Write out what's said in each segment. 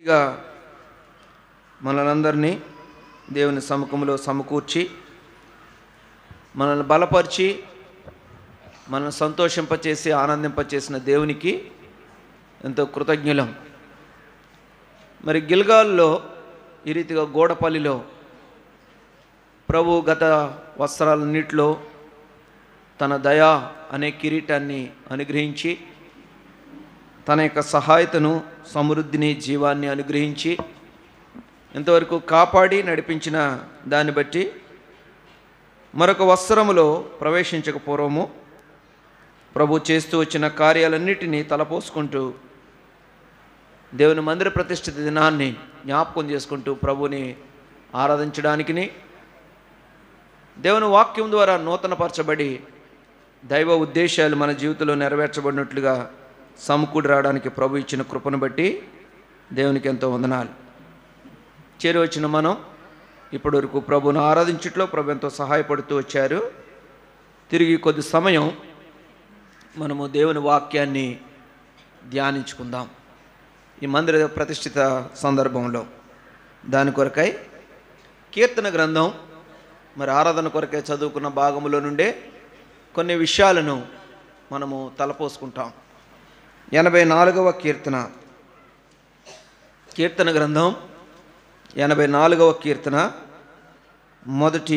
ఇక మనలందరినీ దేవుని సముఖంలో సమకూర్చి మనల్ని బలపరిచి మనల్ని సంతోషింపచేసి ఆనందింపచేసిన దేవునికి ఎంతో కృతజ్ఞులం మరి గిల్గాల్లో ఈ రీతిగా గోడపల్లిలో ప్రభు గత వస్త్రాలన్నిటిలో తన దయా అనే కిరీటాన్ని అనుగ్రహించి తన యొక్క సహాయతను సమృద్ధిని జీవాన్ని అనుగ్రహించి ఇంతవరకు కాపాడి నడిపించిన దాన్ని బట్టి మరొక వస్త్రములో ప్రవేశించక పూర్వము ప్రభు చేస్తూ వచ్చిన కార్యాలన్నిటినీ తలపోసుకుంటూ దేవుని మందిర ప్రతిష్ఠిత దినాన్ని జ్ఞాపకం చేసుకుంటూ ప్రభుని ఆరాధించడానికిని దేవుని వాక్యం ద్వారా నూతనపరచబడి దైవ ఉద్దేశాలు మన జీవితంలో నెరవేర్చబడినట్లుగా సమకూడి రావడానికి ప్రభు ఇచ్చిన కృపను బట్టి దేవునికి ఎంతో వందనాలు చేరి వచ్చిన మనం ఇప్పటి వరకు ప్రభును ఆరాధించట్లో ప్రభు ఎంతో సహాయపడుతూ వచ్చారు తిరిగి కొద్ది సమయం మనము దేవుని వాక్యాన్ని ధ్యానించుకుందాం ఈ మందిర ప్రతిష్ఠిత సందర్భంలో దాని కొరకై కీర్తన గ్రంథం మరి ఆరాధన కొరకై చదువుకున్న భాగంలో నుండే కొన్ని విషయాలను మనము తలపోసుకుంటాం ఎనభై నాలుగవ కీర్తన కీర్తన గ్రంథం ఎనభై నాలుగవ కీర్తన మొదటి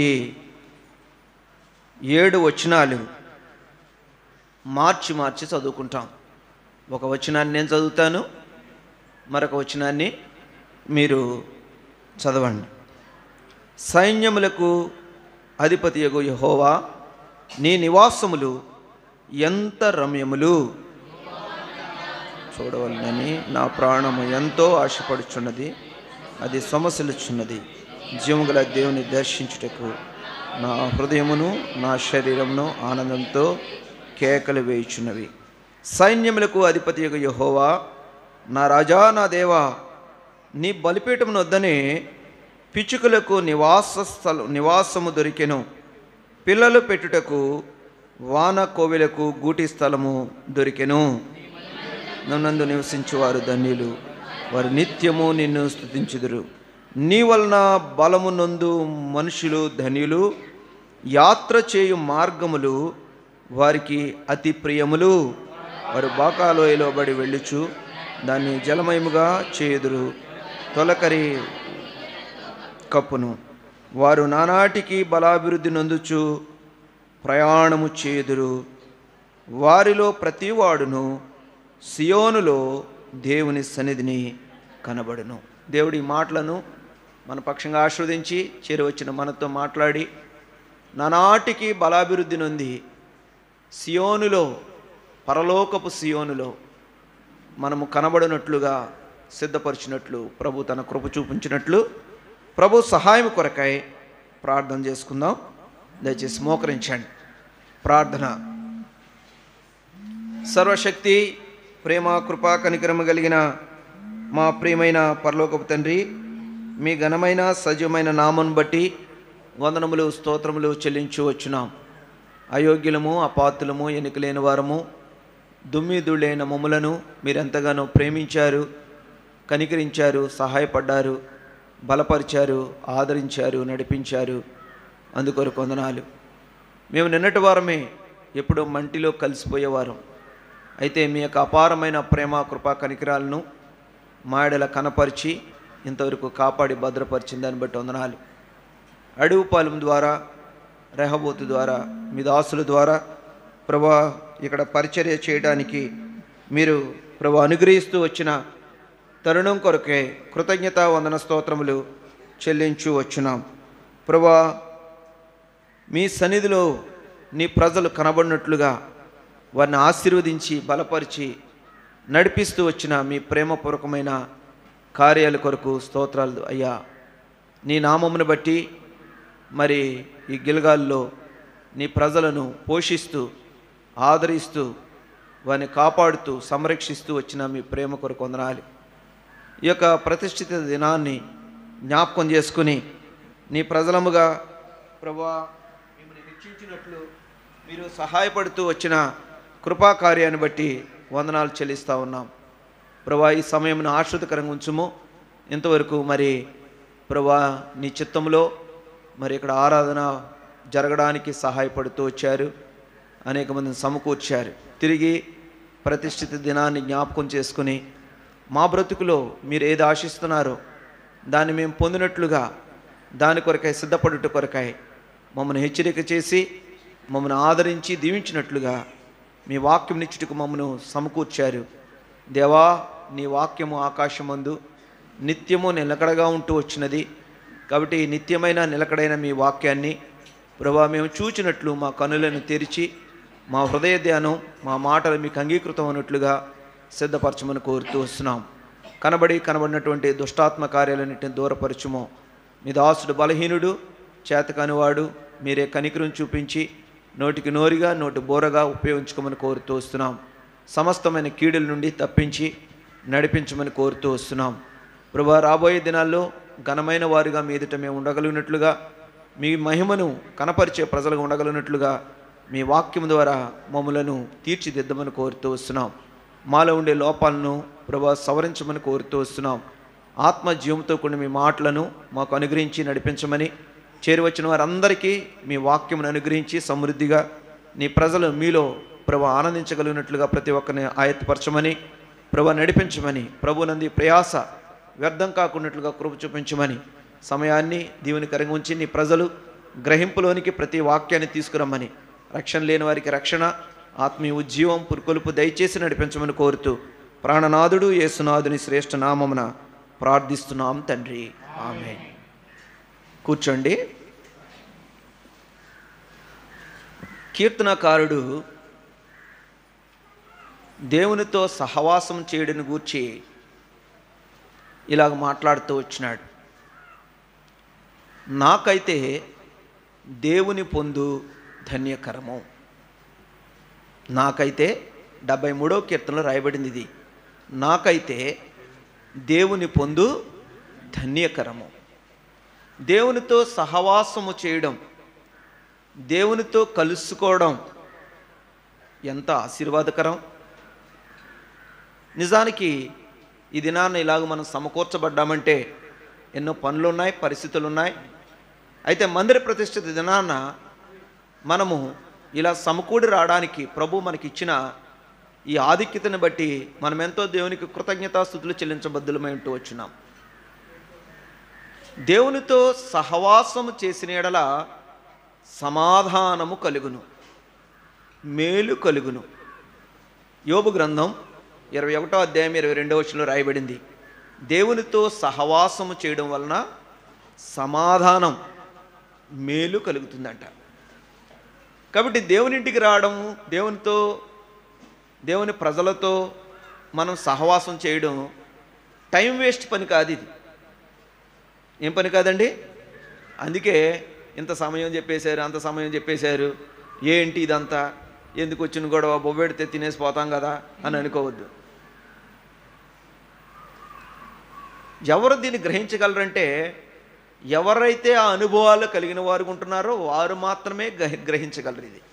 ఏడు వచనాలు మార్చి మార్చి చదువుకుంటాం ఒక వచనాన్ని నేను చదువుతాను మరొక వచనాన్ని మీరు చదవండి సైన్యములకు అధిపతియగు యహోవా నీ నివాసములు ఎంత రమ్యములు చూడవలనని నా ప్రాణము ఎంతో ఆశపడుచున్నది అది సొమసిలుచున్నది జీవగల దేవుని దర్శించుటకు నా హృదయమును నా శరీరమును ఆనందంతో కేకలు వేయుచున్నవి సైన్యములకు అధిపతి యహోవా నా రాజా నా దేవా నీ బలిపీఠమును వద్దనే పిచ్చుకలకు నివాస స్థలం నివాసము దొరికెను పిల్లలు పెట్టుటకు వాన కోవెలకు గూటి స్థలము దొరికెను నన్నందు నివసించువారు ధన్యులు వారు నిత్యము నిన్ను స్థుతించుదురు నీ వలన బలము నందు మనుషులు ధన్యులు యాత్ర చేయు మార్గములు వారికి అతి ప్రియములు వారు బాకాలోయలో బడి వెళ్ళుచు దాన్ని జలమయముగా చేయుదురు తొలకరి కప్పును వారు నానాటికి బలాభివృద్ధి నొందుచు ప్రయాణము చేయుదురు వారిలో ప్రతివాడును సియోనులో దేవుని సన్నిధిని కనబడును దేవుడి మాటలను మన పక్షంగా ఆస్వాదించి చేరువచ్చిన మనతో మాట్లాడి నానాటికి బలాభివృద్ధి నొంది సియోనులో పరలోకపు సియోనులో మనము కనబడినట్లుగా సిద్ధపరిచినట్లు ప్రభు తన కృప చూపించినట్లు ప్రభు సహాయం కొరకై ప్రార్థన చేసుకుందాం దయచేసి మోకరించండి ప్రార్థన సర్వశక్తి ప్రేమ కృపా కనికరము కలిగిన మా ప్రియమైన పరలోకపు తండ్రి మీ ఘనమైన సజీవమైన నామను బట్టి వందనములు స్తోత్రములు చెల్లించు వచ్చున్నాం అయోగ్యులము అపాత్రులము ఎన్నికలేని వారము దుమ్మిదుళ్ళైన మమ్ములను మీరెంతగానో ప్రేమించారు కనికరించారు సహాయపడ్డారు బలపరిచారు ఆదరించారు నడిపించారు అందుకొరకు వందనాలు మేము నిన్నటి వారమే ఎప్పుడో మంటిలో కలిసిపోయేవారం అయితే మీ యొక్క అపారమైన ప్రేమ కృపా కనికరాలను మాయడల కనపరిచి ఇంతవరకు కాపాడి భద్రపరిచిన దాన్ని బట్టి వందనాలు అడవుపాలెం ద్వారా రెహబోతు ద్వారా మీ దాసుల ద్వారా ప్రభా ఇక్కడ పరిచర్య చేయడానికి మీరు ప్రభు అనుగ్రహిస్తూ వచ్చిన తరుణం కొరకే కృతజ్ఞత వందన స్తోత్రములు చెల్లించు వచ్చున్నాం ప్రభా మీ సన్నిధిలో నీ ప్రజలు కనబడినట్లుగా వారిని ఆశీర్వదించి బలపరిచి నడిపిస్తూ వచ్చిన మీ ప్రేమపూర్వకమైన కార్యాల కొరకు స్తోత్రాలు అయ్యా నీ నామమును బట్టి మరి ఈ గిల్గాల్లో నీ ప్రజలను పోషిస్తూ ఆదరిస్తూ వారిని కాపాడుతూ సంరక్షిస్తూ వచ్చిన మీ ప్రేమ కొరకు వందనాలి ఈ యొక్క ప్రతిష్ఠిత దినాన్ని జ్ఞాపకం చేసుకుని నీ ప్రజలముగా ప్రభా మిమ్మల్ని హెచ్చించినట్లు మీరు సహాయపడుతూ వచ్చిన కృపా కార్యాన్ని బట్టి వందనాలు చెల్లిస్తూ ఉన్నాం ప్రభా ఈ సమయంను ఆశ్రితకరంగా ఉంచుము ఇంతవరకు మరి ప్రభా నీ చిత్తంలో మరి ఇక్కడ ఆరాధన జరగడానికి సహాయపడుతూ వచ్చారు అనేక మందిని సమకూర్చారు తిరిగి ప్రతిష్ఠిత దినాన్ని జ్ఞాపకం చేసుకుని మా బ్రతుకులో మీరు ఏది ఆశిస్తున్నారో దాన్ని మేము పొందినట్లుగా దాని కొరకై సిద్ధపడుట కొరకై మమ్మల్ని హెచ్చరిక చేసి మమ్మల్ని ఆదరించి దీవించినట్లుగా మీ వాక్యం నిచ్చుటకు మమ్మను సమకూర్చారు దేవా నీ వాక్యము ఆకాశమందు నిత్యము నిలకడగా ఉంటూ వచ్చినది కాబట్టి ఈ నిత్యమైన నిలకడైన మీ వాక్యాన్ని ప్రభా మేము చూచినట్లు మా కనులను తెరిచి మా హృదయ ధ్యానం మా మాటలు మీకు అంగీకృతం అన్నట్లుగా సిద్ధపరచమని కోరుతూ వస్తున్నాం కనబడి కనబడినటువంటి దుష్టాత్మ కార్యాలన్నింటిని దూరపరచుమో మీ దాసుడు బలహీనుడు చేతకనివాడు మీరే కనికరం చూపించి నోటికి నోరిగా నోటి బోరగా ఉపయోగించుకోమని కోరుతూ వస్తున్నాం సమస్తమైన కీడుల నుండి తప్పించి నడిపించమని కోరుతూ వస్తున్నాం ప్రభా రాబోయే దినాల్లో ఘనమైన వారిగా మీ ఎదుట మేము ఉండగలిగినట్లుగా మీ మహిమను కనపరిచే ప్రజలుగా ఉండగలిగినట్లుగా మీ వాక్యం ద్వారా మమ్మలను తీర్చిదిద్దమని కోరుతూ వస్తున్నాం మాలో ఉండే లోపాలను ప్రభా సవరించమని కోరుతూ వస్తున్నాం ఆత్మ జీవంతో కూడిన మీ మాటలను మాకు అనుగ్రహించి నడిపించమని చేరువచ్చిన వారందరికీ మీ వాక్యమును అనుగ్రహించి సమృద్ధిగా నీ ప్రజలు మీలో ప్రభు ఆనందించగలిగినట్లుగా ప్రతి ఒక్కరిని ఆయత్తపరచమని ప్రభు నడిపించమని ప్రభు నంది ప్రయాస వ్యర్థం కాకున్నట్లుగా కృప చూపించమని సమయాన్ని దీవెనికరంగా ఉంచి నీ ప్రజలు గ్రహింపులోనికి ప్రతి వాక్యాన్ని తీసుకురమ్మని రక్షణ లేని వారికి రక్షణ ఆత్మీయ ఉజ్జీవం పురుకొలుపు దయచేసి నడిపించమని కోరుతూ ప్రాణనాథుడు యేసునాథుని శ్రేష్ఠ నామమున ప్రార్థిస్తున్నాం తండ్రి ఆమె కూర్చోండి కీర్తనకారుడు దేవునితో సహవాసం చేయడం గూర్చి ఇలాగ మాట్లాడుతూ వచ్చినాడు నాకైతే దేవుని పొందు ధన్యకరము నాకైతే డెబ్బై మూడో కీర్తనలో రాయబడింది ఇది నాకైతే దేవుని పొందు ధన్యకరము దేవునితో సహవాసము చేయడం దేవునితో కలుసుకోవడం ఎంత ఆశీర్వాదకరం నిజానికి ఈ దినాన్ని ఇలాగ మనం సమకూర్చబడ్డామంటే ఎన్నో పనులు ఉన్నాయి పరిస్థితులు ఉన్నాయి అయితే మందిర ప్రతిష్ఠిత దినాన మనము ఇలా సమకూడి రావడానికి ప్రభు మనకి ఇచ్చిన ఈ ఆధిక్యతను బట్టి మనం ఎంతో దేవునికి కృతజ్ఞతాస్థుతులు చెల్లించబద్దులమై ఉంటూ వచ్చున్నాం దేవునితో సహవాసము చేసిన ఎడల సమాధానము కలుగును మేలు కలుగును యోబు గ్రంథం ఇరవై ఒకటో అధ్యాయం ఇరవై రెండవ వచనంలో రాయబడింది దేవునితో సహవాసము చేయడం వలన సమాధానం మేలు కలుగుతుందంట కాబట్టి దేవునింటికి రావడం దేవునితో దేవుని ప్రజలతో మనం సహవాసం చేయడం టైం వేస్ట్ పని కాదు ఇది ఏం పని కాదండి అందుకే ఇంత సమయం చెప్పేశారు అంత సమయం చెప్పేశారు ఏంటి ఇదంతా ఎందుకు వచ్చిన గొడవ బొబ్బెడితే తినేసి పోతాం కదా అని అనుకోవద్దు ఎవరు దీన్ని గ్రహించగలరంటే ఎవరైతే ఆ అనుభవాలు కలిగిన వారు ఉంటున్నారో వారు మాత్రమే గ్రహి గ్రహించగలరు ఇది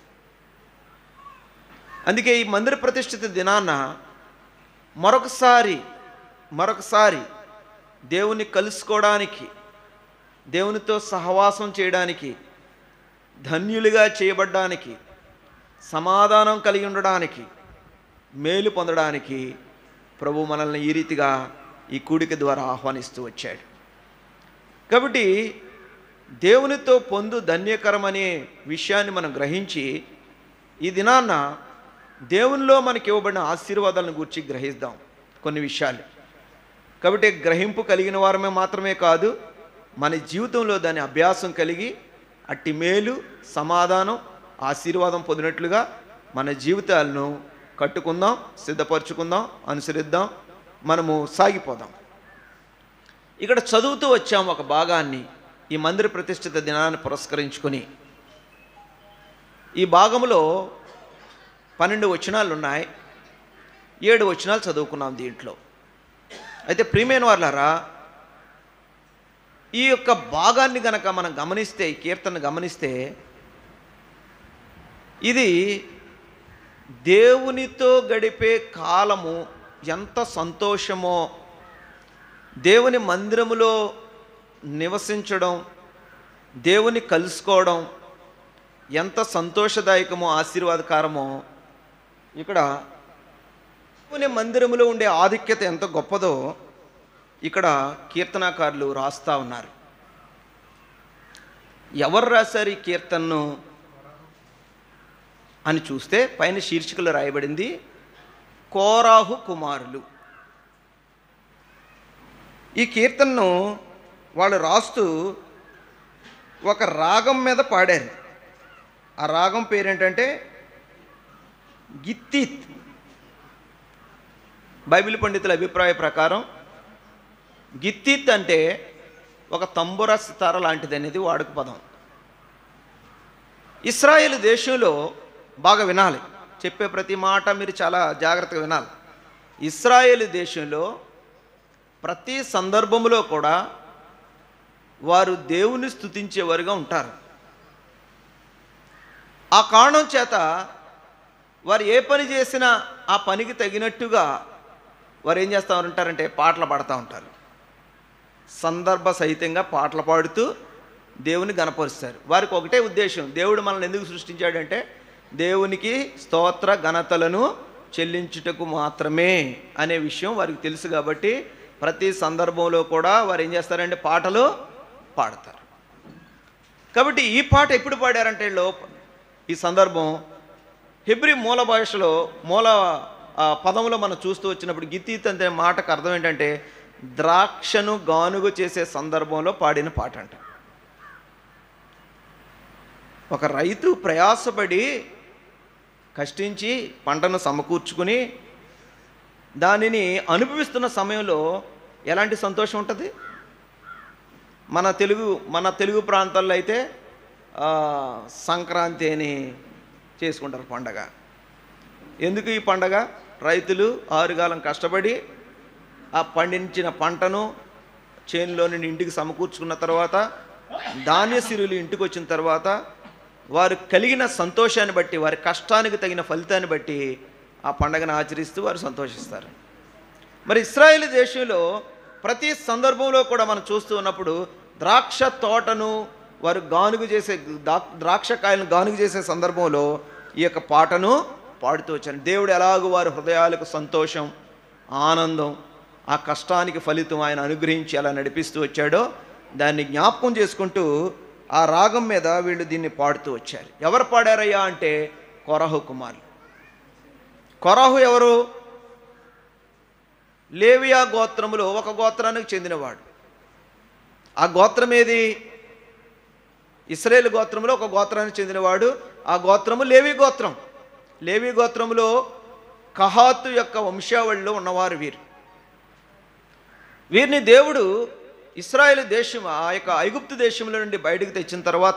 అందుకే ఈ మందిర ప్రతిష్ఠిత దినాన మరొకసారి మరొకసారి దేవుని కలుసుకోవడానికి దేవునితో సహవాసం చేయడానికి ధన్యులుగా చేయబడ్డానికి సమాధానం కలిగి ఉండడానికి మేలు పొందడానికి ప్రభు మనల్ని ఈ రీతిగా ఈ కూడిక ద్వారా ఆహ్వానిస్తూ వచ్చాడు కాబట్టి దేవునితో పొందు ధన్యకరమనే విషయాన్ని మనం గ్రహించి ఈ దినాన్న దేవునిలో మనకి ఇవ్వబడిన ఆశీర్వాదాలను గురించి గ్రహిద్దాం కొన్ని విషయాలు కాబట్టి గ్రహింపు కలిగిన వారమే మాత్రమే కాదు మన జీవితంలో దాని అభ్యాసం కలిగి అట్టి మేలు సమాధానం ఆశీర్వాదం పొందినట్లుగా మన జీవితాలను కట్టుకుందాం సిద్ధపరచుకుందాం అనుసరిద్దాం మనము సాగిపోదాం ఇక్కడ చదువుతూ వచ్చాము ఒక భాగాన్ని ఈ మందిర ప్రతిష్ఠిత దినాన్ని పురస్కరించుకొని ఈ భాగంలో పన్నెండు వచనాలు ఉన్నాయి ఏడు వచనాలు చదువుకున్నాం దీంట్లో అయితే ప్రియమైన వాళ్ళారా ఈ యొక్క భాగాన్ని గనక మనం గమనిస్తే ఈ కీర్తన గమనిస్తే ఇది దేవునితో గడిపే కాలము ఎంత సంతోషమో దేవుని మందిరములో నివసించడం దేవుని కలుసుకోవడం ఎంత సంతోషదాయకమో ఆశీర్వాదకరమో ఇక్కడ దేవుని మందిరములో ఉండే ఆధిక్యత ఎంత గొప్పదో ఇక్కడ కీర్తనాకారులు రాస్తా ఉన్నారు ఎవరు రాశారు ఈ కీర్తనను అని చూస్తే పైన శీర్షికలు రాయబడింది కోరాహు కుమారులు ఈ కీర్తనను వాళ్ళు రాస్తూ ఒక రాగం మీద పాడారు ఆ రాగం పేరేంటంటే గిత్తిత్ బైబిల్ పండితుల అభిప్రాయ ప్రకారం గిత్తిత్ అంటే ఒక తంబుర సితార లాంటిది అనేది వాడుక పదం ఇస్రాయేల్ దేశంలో బాగా వినాలి చెప్పే ప్రతి మాట మీరు చాలా జాగ్రత్తగా వినాలి ఇస్రాయేల్ దేశంలో ప్రతి సందర్భంలో కూడా వారు దేవుని స్తుతించేవారుగా ఉంటారు ఆ కారణం చేత వారు ఏ పని చేసినా ఆ పనికి తగినట్టుగా వారు ఏం చేస్తూ ఉంటారంటే పాటలు పాడుతూ ఉంటారు సందర్భ సహితంగా పాటలు పాడుతూ దేవుని గనపరుస్తారు వారికి ఒకటే ఉద్దేశం దేవుడు మనల్ని ఎందుకు సృష్టించాడంటే దేవునికి స్తోత్ర ఘనతలను చెల్లించుటకు మాత్రమే అనే విషయం వారికి తెలుసు కాబట్టి ప్రతి సందర్భంలో కూడా వారు ఏం చేస్తారంటే పాటలు పాడతారు కాబట్టి ఈ పాట ఎప్పుడు పాడారంటే వీళ్ళు ఈ సందర్భం హెబ్రి మూల భాషలో మూల ఆ, పదంలో మనం చూస్తూ వచ్చినప్పుడు గిత్తీత్ అనే మాటకు అర్థం ఏంటంటే ద్రాక్షను గానుగు చేసే సందర్భంలో పాడిన పాట అంట ఒక రైతు ప్రయాసపడి కష్టించి పంటను సమకూర్చుకుని దానిని అనుభవిస్తున్న సమయంలో ఎలాంటి సంతోషం ఉంటుంది మన తెలుగు మన తెలుగు ప్రాంతాల్లో అయితే ఆ, సంక్రాంతి అని చేసుకుంటారు పండగ ఎందుకు ఈ పండగ రైతులు ఆరుగాలం కష్టపడి ఆ పండించిన పంటను చేనులో నుండి ఇంటికి సమకూర్చుకున్న తర్వాత ధాన్య సిరులు ఇంటికి వచ్చిన తర్వాత వారు కలిగిన సంతోషాన్ని బట్టి వారి కష్టానికి తగిన ఫలితాన్ని బట్టి ఆ పండగను ఆచరిస్తూ వారు సంతోషిస్తారు మరి ఇస్రాయేల్ దేశంలో ప్రతి సందర్భంలో కూడా మనం చూస్తూ ఉన్నప్పుడు ద్రాక్ష తోటను వారు గానుగు చేసే దా- ద్రాక్ష కాయలను గానుగు చేసే సందర్భంలో ఈ యొక్క పాటను పాడుతూ వచ్చారు దేవుడు ఎలాగో వారి హృదయాలకు సంతోషం ఆనందం ఆ కష్టానికి ఫలితం ఆయన అనుగ్రహించి ఎలా నడిపిస్తూ వచ్చాడో దాన్ని జ్ఞాపకం చేసుకుంటూ ఆ రాగం మీద వీళ్ళు దీన్ని పాడుతూ వచ్చారు ఎవరు పాడారయ్యా అంటే కొరహు కుమారులు కొరహు ఎవరు లేవియా గోత్రములో ఒక గోత్రానికి చెందినవాడు ఆ గోత్రం ఏది ఇస్రాయేల్ గోత్రంలో ఒక గోత్రానికి చెందినవాడు ఆ గోత్రము లేవి గోత్రం లేవి గోత్రములో కహాతు యొక్క వంశావళిలో ఉన్నవారు వీరు వీరిని దేవుడు ఇస్రాయేల్ దేశం ఆ యొక్క ఐగుప్తు దేశంలో నుండి బయటకు తెచ్చిన తర్వాత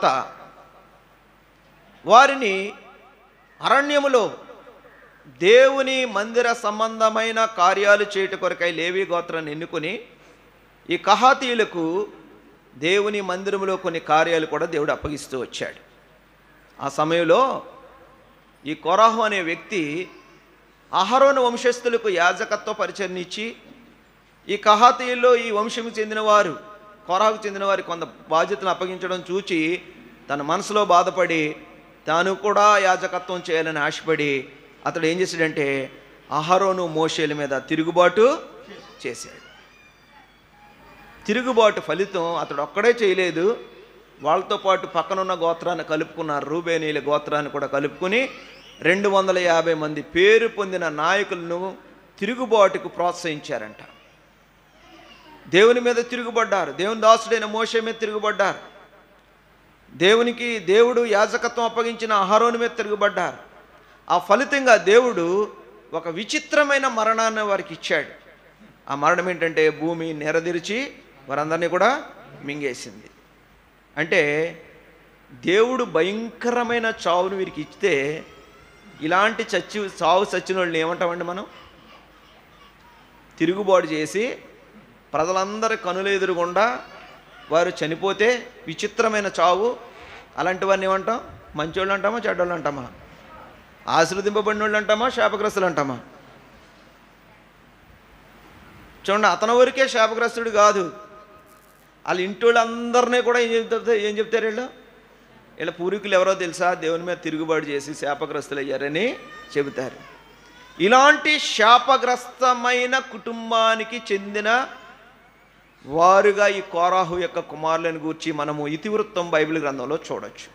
వారిని అరణ్యములో దేవుని మందిర సంబంధమైన కార్యాలు చేయుట కొరకై లేవి గోత్రాన్ని ఎన్నుకొని ఈ కహాతీయులకు దేవుని మందిరంలో కొన్ని కార్యాలు కూడా దేవుడు అప్పగిస్తూ వచ్చాడు ఆ సమయంలో ఈ కొరాహు అనే వ్యక్తి అహరోను వంశస్థులకు యాజకత్వ పరిచయం ఇచ్చి ఈ కహాతీయుల్లో ఈ వంశము చెందినవారు కొరాకు చెందిన వారి కొంత బాధ్యతను అప్పగించడం చూచి తన మనసులో బాధపడి తాను కూడా యాజకత్వం చేయాలని ఆశపడి అతడు ఏం చేశాడంటే అహరోను మోషేల మీద తిరుగుబాటు చేశాడు తిరుగుబాటు ఫలితం అతడు ఒక్కడే చేయలేదు వాళ్ళతో పాటు పక్కనున్న గోత్రాన్ని కలుపుకున్నారు రూబేనీల గోత్రాన్ని కూడా కలుపుకుని రెండు వందల యాభై మంది పేరు పొందిన నాయకులను తిరుగుబాటుకు ప్రోత్సహించారంట దేవుని మీద తిరుగుబడ్డారు దేవుని దాసుడైన మోషే మీద తిరుగుబడ్డారు దేవునికి దేవుడు యాజకత్వం అప్పగించిన అహరోని మీద తిరుగుబడ్డారు ఆ ఫలితంగా దేవుడు ఒక విచిత్రమైన మరణాన్ని వారికి ఇచ్చాడు ఆ మరణం ఏంటంటే భూమి నెరదిరిచి వారందరినీ కూడా మింగేసింది అంటే దేవుడు భయంకరమైన చావును వీరికి ఇస్తే ఇలాంటి చచ్చి చావు చచ్చిన వాళ్ళని ఏమంటామండి మనం తిరుగుబాటు చేసి ప్రజలందరి కనులు ఎదురుగుండా వారు చనిపోతే విచిత్రమైన చావు అలాంటి వారిని ఏమంటాం మంచోళ్ళు అంటామా చెడ్డోళ్ళు అంటామా ఆశీర్వదింపబడిన వాళ్ళు అంటామా శాపగ్రస్తులు అంటామా చూడండి అతని వరకే శాపగ్రస్తుడు కాదు వాళ్ళ ఇంటి వాళ్ళందరినీ కూడా ఏం చెప్తారు ఏం చెప్తారు వీళ్ళు వీళ్ళ పూర్వీకులు ఎవరో తెలుసా దేవుని మీద తిరుగుబాటు చేసి శాపగ్రస్తులు అయ్యారని చెబుతారు ఇలాంటి శాపగ్రస్తమైన కుటుంబానికి చెందిన వారుగా ఈ కోరాహు యొక్క కుమారులను గూర్చి మనము ఇతివృత్తం బైబిల్ గ్రంథంలో చూడొచ్చు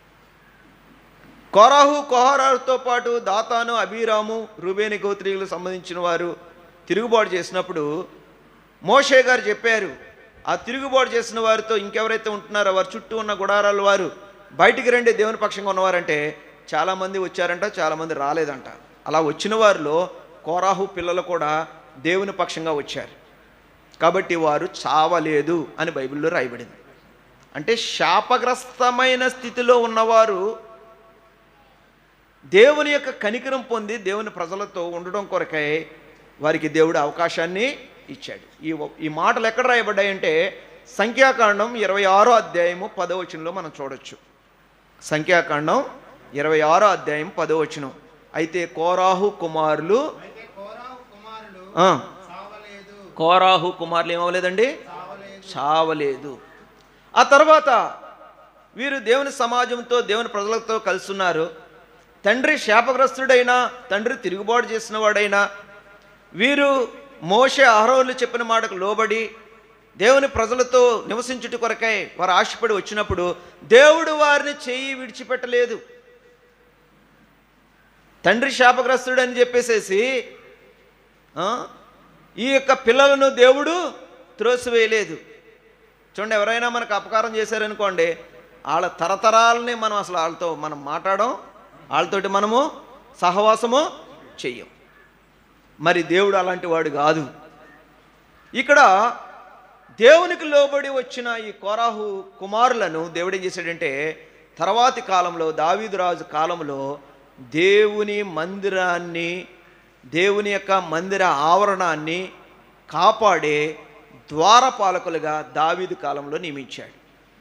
కోరాహు కోహరాతో పాటు దాతాను అబీరాము రుబేని గోత్రీయులకు సంబంధించిన వారు తిరుగుబాటు చేసినప్పుడు మోషే గారు చెప్పారు ఆ తిరుగుబాటు చేసిన వారితో ఇంకెవరైతే ఉంటున్నారో వారి చుట్టూ ఉన్న గుడారాల వారు బయటికి రండి దేవుని పక్షంగా ఉన్నవారంటే చాలామంది వచ్చారంట చాలామంది రాలేదంట అలా వచ్చిన వారిలో కోరాహు పిల్లలు కూడా దేవుని పక్షంగా వచ్చారు కాబట్టి వారు చావలేదు అని బైబిల్లో రాయబడింది అంటే శాపగ్రస్తమైన స్థితిలో ఉన్నవారు దేవుని యొక్క కనికరం పొంది దేవుని ప్రజలతో ఉండడం కొరకై వారికి దేవుడు అవకాశాన్ని ఇచ్చాడు ఈ ఈ మాటలు ఎక్కడ రాయబడ్డాయంటే సంఖ్యాకాండం ఇరవై ఆరో అధ్యాయము పదవచనంలో మనం చూడొచ్చు సంఖ్యాకాండం ఇరవై ఆరో అధ్యాయం పదవచనం అయితే కోరాహు కుమారులు అయితే కోరాహు కుమారులు ఆ, సావలేదు కోరాహు కుమారులు ఏమవలేదండి చావలేదు ఆ తర్వాత వీరు దేవుని సమాజంతో దేవుని ప్రజలతో కలుస్తున్నారు తండ్రి శాపగ్రస్తుడైనా తండ్రి తిరుగుబాటు చేసిన వాడైనా వీరు మోషే ఆరోలు చెప్పిన మాటకు లోబడి దేవుని ప్రజలతో నివసించుట కొరకై వారు ఆశపడి వచ్చినప్పుడు దేవుడు వారిని చెయ్యి విడిచిపెట్టలేదు తండ్రి శాపగ్రస్తుడు అని చెప్పేసేసి ఆ, ఈ యొక్క పిల్లలను దేవుడు త్రోసివేయలేదు చూడండి ఎవరైనా మనకు అపకారం చేశారనుకోండి వాళ్ళ తరతరాలని మనం అసలు వాళ్ళతో మనం మాట్లాడడం వాళ్ళతోటి మనము సహవాసము చెయ్యం మరి దేవుడు అలాంటి వాడు కాదు ఇక్కడ దేవునికి లోబడి వచ్చిన ఈ కోరాహు కుమారులను దేవుడు ఏం చేశాడంటే తర్వాతి కాలంలో దావీదు రాజు కాలంలో దేవుని మందిరాన్ని దేవుని యొక్క మందిర ఆవరణాన్ని కాపాడే ద్వారపాలకులుగా దావీదు కాలంలో నియమించాడు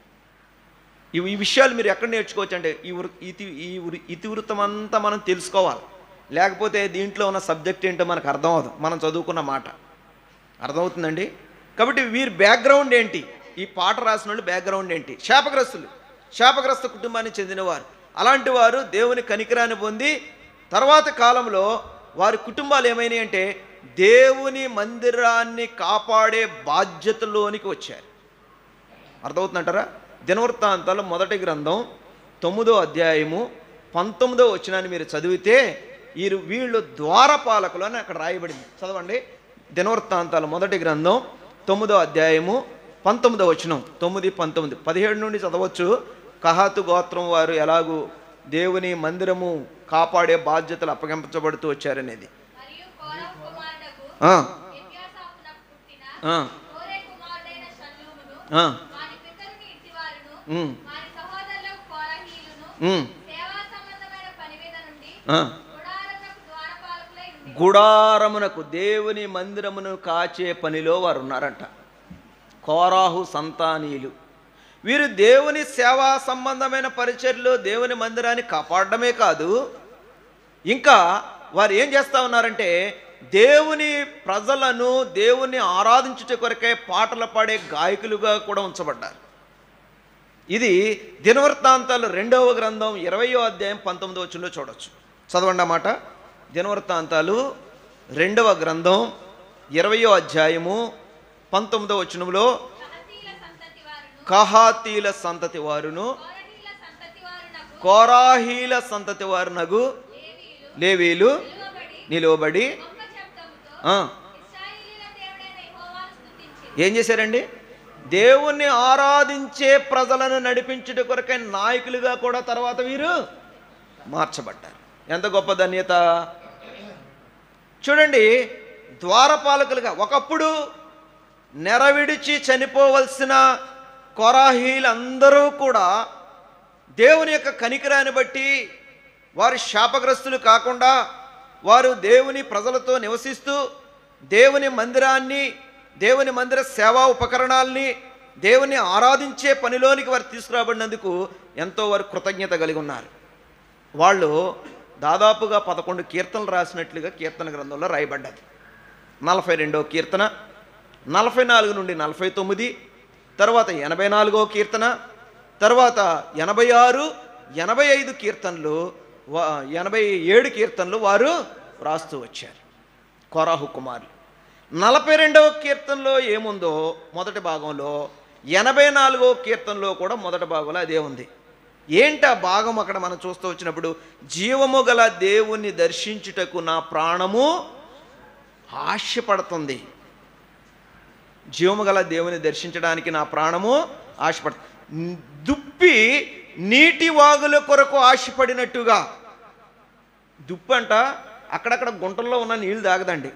ఇవి ఈ విషయాలు మీరు ఎక్కడ నేర్చుకోవచ్చు అంటే ఈ వృ ఇతి ఈ వృ- ఇతివృత్తం అంతా మనం తెలుసుకోవాలి లేకపోతే దీంట్లో ఉన్న సబ్జెక్ట్ ఏంటో మనకు అర్థం అవ్వదు మనం చదువుకున్న మాట అర్థమవుతుందండి కాబట్టి వీరి బ్యాక్గ్రౌండ్ ఏంటి ఈ పాట రాసిన వాళ్ళు బ్యాక్గ్రౌండ్ ఏంటి శాపగ్రస్తులు శాపగ్రస్త కుటుంబానికి చెందినవారు అలాంటి వారు దేవుని కనికరాన్ని పొంది తర్వాత కాలంలో వారి కుటుంబాలు ఏమైనాయి అంటే దేవుని మందిరాన్ని కాపాడే బాధ్యతలోనికి వచ్చారు అర్థమవుతుందంటారా దినవృత్తాంతాలు మొదటి గ్రంథం తొమ్మిదో అధ్యాయము పంతొమ్మిదో వచనాన్ని మీరు చదివితే వీరు వీళ్ళు ద్వారపాలకులు అని అక్కడ రాయబడింది చదవండి దినవృత్తాంతాలు మొదటి గ్రంథం తొమ్మిదో అధ్యాయము పంతొమ్మిదో వచనం తొమ్మిది పంతొమ్మిది పదిహేడు నుండి చదవచ్చు కహాతు గోత్రం వారు ఎలాగూ దేవుని మందిరము కాపాడే బాధ్యతలు అప్పగించబడుతూ వచ్చారనేది మరియు కోరహు కుమారుడగు ఆ, ఎబ్యాసాపునకు పుట్టిన ఆ, కోరే కుమారుడైన షల్లూమును ఆ, వారి పితరుని ఇంటివారును ఉమ్, వారి సహోదరులకు కోరహీయులను ఉమ్, సేవా సంబంధమైన పని మీద నుండి ఆ. గుడారమునకు ద్వారపాలకులై ఉండి గుడారమునకు దేవుని మందిరమును కాచే పనిలో వారు ఉన్నారంట కోరాహు సంతానీయులు వీరు దేవుని సేవా సంబంధమైన పరిచర్లు దేవుని మందిరాన్ని కాపాడడమే కాదు ఇంకా వారు ఏం చేస్తా ఉన్నారంటే దేవుని ప్రజలను దేవుని ఆరాధించుట కొరకే పాటలు పాడే గాయకులుగా కూడా ఉంచబడ్డారు ఇది దినవృత్తాంతాలు రెండవ గ్రంథం ఇరవయో అధ్యాయం పంతొమ్మిదో వచ్చంలో చూడొచ్చు చదవండి అన్నమాట దినవృత్తాంతాలు రెండవ గ్రంథం ఇరవయో అధ్యాయము పంతొమ్మిదో వచనంలో కహతీల సంతతి వారును కహాతీల సంతతి వారును కోరహీల సంతతి వారునకు కోరాహీల సంతతి వారునగు లేవీయులు లేవీలు నిలువబడి నిలువబడి గొప్ప శబ్దముతో ఆ, ఇశ్రాయేలీయుల దేవుడైన యెహోవాను స్తుతించి ఏం చేశారండి దేవుణ్ణి ఆరాధించే ప్రజలను నడిపించుట కొరకై నాయకులుగా కూడా తర్వాత వీరు మార్చబడ్డారు ఎంత గొప్ప ధన్యత చూడండి ద్వారపాలకులుగా ఒకప్పుడు నెరవిడిచి చనిపోవలసిన కొరాహీలందరూ కూడా దేవుని యొక్క కనికరాన్ని బట్టి వారు శాపగ్రస్తులు కాకుండా వారు దేవుని ప్రజలతో నివసిస్తూ దేవుని మందిరాన్ని దేవుని మందిర సేవా ఉపకరణాల్ని దేవుని ఆరాధించే పనిలోనికి వారు తీసుకురాబడినందుకు ఎంతో వారు కృతజ్ఞత కలిగి ఉన్నారు వాళ్ళు దాదాపుగా పదకొండు కీర్తనలు రాసినట్లుగా కీర్తన గ్రంథంలో రాయబడ్డది నలభై రెండో కీర్తన నలభై నాలుగు నుండి నలభై తొమ్మిది తర్వాత ఎనభై నాలుగో కీర్తన తర్వాత ఎనభై ఆరు ఎనభై ఐదు కీర్తనలు వా- ఎనభై ఏడు కీర్తనలు వారు రాస్తూ వచ్చారు కొరాహు కుమారులు నలభై రెండవ కీర్తనలో ఏముందో మొదటి భాగంలో ఎనభై నాలుగో కీర్తనలో కూడా మొదటి భాగంలో అదే ఉంది ఏంటి ఆ భాగం అక్కడ మనం చూస్తూ వచ్చినప్పుడు జీవము గల దేవుణ్ణి దర్శించుటకు నా ప్రాణము ఆశపడుతుంది జీవము గల దేవుని దర్శించడానికి నా ప్రాణము ఆశపడ దుప్పి నీటి వాగుల కొరకు ఆశపడినట్టుగా దుప్పి అంట అక్కడక్కడ గుంటల్లో ఉన్న నీళ్ళు తాగదండి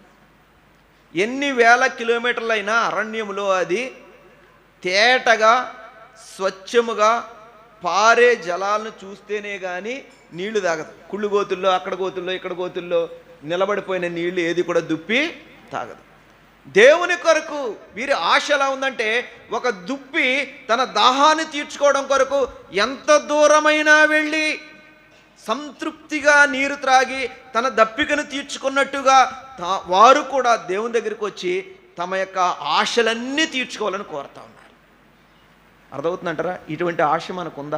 ఎన్ని వేల కిలోమీటర్లైనా అరణ్యములో అది తేటగా స్వచ్ఛముగా పారే జలాలను చూస్తేనే కానీ నీళ్లు తాగదు కుళ్ళు గోతుల్లో అక్కడ గోతుల్లో ఇక్కడ గోతుల్లో నిలబడిపోయిన నీళ్లు ఏది కూడా దుప్పి తాగదు దేవుని కొరకు వీరి ఆశ ఎలా ఉందంటే ఒక దుప్పి తన దాహాన్ని తీర్చుకోవడం కొరకు ఎంత దూరమైనా వెళ్ళి సంతృప్తిగా నీరు త్రాగి తన దప్పికను తీర్చుకున్నట్టుగా తా- వారు కూడా దేవుని దగ్గరికి వచ్చి తమ యొక్క ఆశలన్నీ తీర్చుకోవాలని కోరుతా ఉన్నారు అర్థమవుతుందంటారా ఇటువంటి ఆశ మనకుందా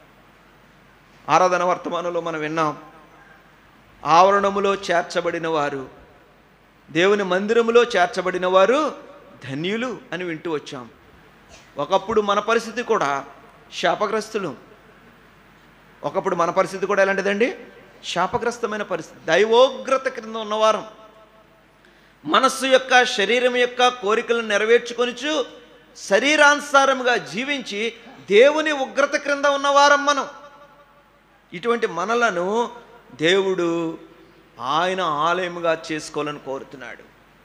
ఆరాధన వర్తమానంలో మనం విన్నాం ఆవరణములో చేర్చబడిన వారు దేవుని మందిరములో చేర్చబడిన వారు ధన్యులు అని వింటూ వచ్చాం ఒకప్పుడు మన పరిస్థితి కూడా శాపగ్రస్తులు ఒకప్పుడు మన పరిస్థితి కూడా ఎలాంటిదండి శాపగ్రస్తమైన పరిస్థితి దైవోగ్రత క్రింద ఉన్నవారం మనస్సు యొక్క శరీరం యొక్క కోరికలను నెరవేర్చుకొనిచు శరీరానుసారముగా జీవించి దేవుని ఉగ్రత క్రింద ఉన్నవారం మనం ఇటువంటి మనలను దేవుడు ఆయన ఆలయముగా చేసుకోవాలని కోరుతున్నాడు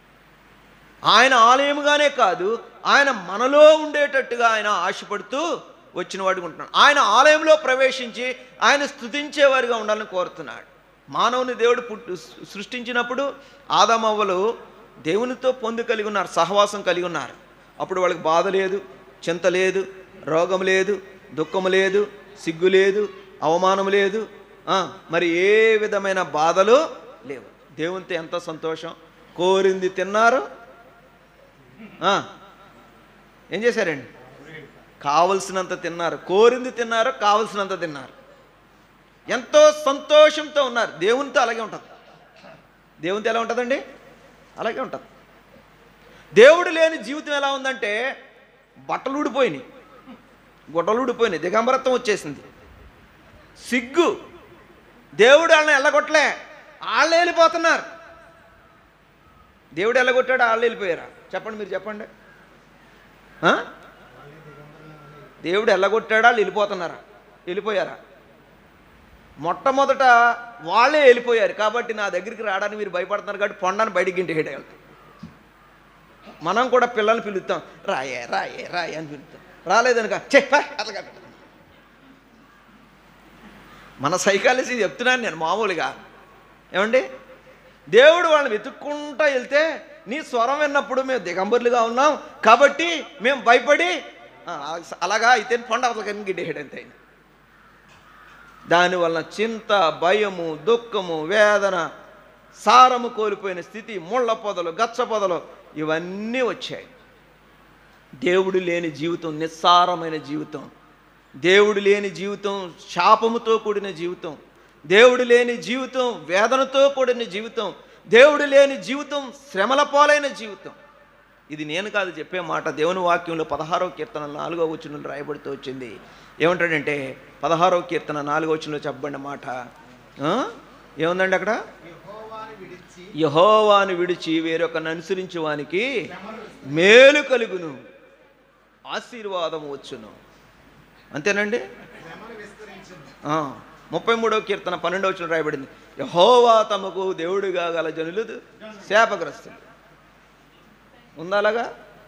ఆయన ఆలయముగానే కాదు ఆయన మనలో ఉండేటట్టుగా ఆయన ఆశపడుతూ వచ్చిన వాడిగా ఉంటున్నాడు ఆయన ఆలయంలో ప్రవేశించి ఆయన స్తుతించేవారిగా ఉండాలని కోరుతున్నాడు మానవుని దేవుడు పుట్టు సృష్టించినప్పుడు ఆదామవ్వలు దేవునితో పొందు కలిగి ఉన్నారు సహవాసం కలిగి ఉన్నారు అప్పుడు వాళ్ళకి బాధ లేదు చింత లేదు రోగం లేదు దుఃఖం లేదు సిగ్గు లేదు అవమానం లేదు ఆ, మరి ఏ విధమైన బాధలు లేవు దేవునితో ఎంత సంతోషం కోరింది తిన్నారు ఆ, ఏం చేశారండి కావలసినంత తిన్నారు కోరింది తిన్నారు కావలసినంత తిన్నారు ఎంతో సంతోషంతో ఉన్నారు దేవునితో అలాగే ఉంటుంది దేవునితో ఎలా ఉంటుందండి అలాగే ఉంటుంది దేవుడు లేని జీవితం ఎలా ఉందంటే బట్టలు ఊడిపోయినాయి గుడ్డలు ఊడిపోయినాయి దిగంబరత్వం వచ్చేసింది సిగ్గు దేవుడు వాళ్ళని ఎల్లగొట్టలే వాళ్ళే వెళ్ళిపోతున్నారు దేవుడు ఎల్లగొట్టాడు వాళ్ళు వెళ్ళిపోయారా చెప్పండి మీరు చెప్పండి ఆ? దేవుడు ఎల్లగొట్టాడా వాళ్ళు వెళ్ళిపోతున్నారా వెళ్ళిపోయారా మొట్టమొదట వాళ్ళే వెళ్ళిపోయారు కాబట్టి నా దగ్గరికి రావడానికి మీరు భయపడుతున్నారు కాబట్టి పొండాన్ని బయటికి ఇంటికి వెళ్తాం మనం కూడా పిల్లల్ని పిలుస్తాం రాయే రాయే రాయే అని పిలుస్తాం రాలేదనుక చెప్పా అట్లా కాదు. మన సైకాలజీ చెప్తున్నాను నేను మామూలుగా ఏమండి దేవుడు వాళ్ళని వెతుక్కుంటా వెళ్తే నీ స్వరం విన్నప్పుడు మేము దిగంబరులుగా ఉన్నాం కాబట్టి మేము భయపడి "ఆ, అలాగా అయితే పండ అవతలకని గిడ్డేయడం అంతే ఆయన. దానివల్ల చింత భయము దుఃఖము వేదన సారము కోల్పోయిన స్థితి ముళ్ళ పొదలు గచ్చ పొదలు ఇవన్నీ వచ్చాయి దేవుడు లేని జీవితం నిస్సారమైన జీవితం దేవుడు లేని జీవితం శాపముతో కూడిన జీవితం దేవుడు లేని జీవితం వేదనతో కూడిన జీవితం దేవుడు లేని జీవితం శ్రమల పాలైన జీవితం ఇది నేను కాదు చెప్పే మాట దేవుని వాక్యంలో పదహారవ కీర్తన నాలుగో వచనంలో రాయబడుతూ వచ్చింది ఏమంటాడంటే పదహారవ కీర్తన నాలుగో వచనంలో చెప్పబడిన మాట ఆ? ఏముందండి అక్కడ యెహోవాను విడిచి యహోవాను విడిచి వేరొకరిని అనుసరించి వానికి మేలు కలుగును ఆశీర్వాదం వచ్చును అంతేనండి శ్రమను విస్తరించును ఆ, ముప్పై మూడవ కీర్తన పన్నెండవ వచ్చిన రాయబడింది యహోవా తమకు దేవుడిగా గల జనులు శాపగ్రస్తులు ఉందా అలాగా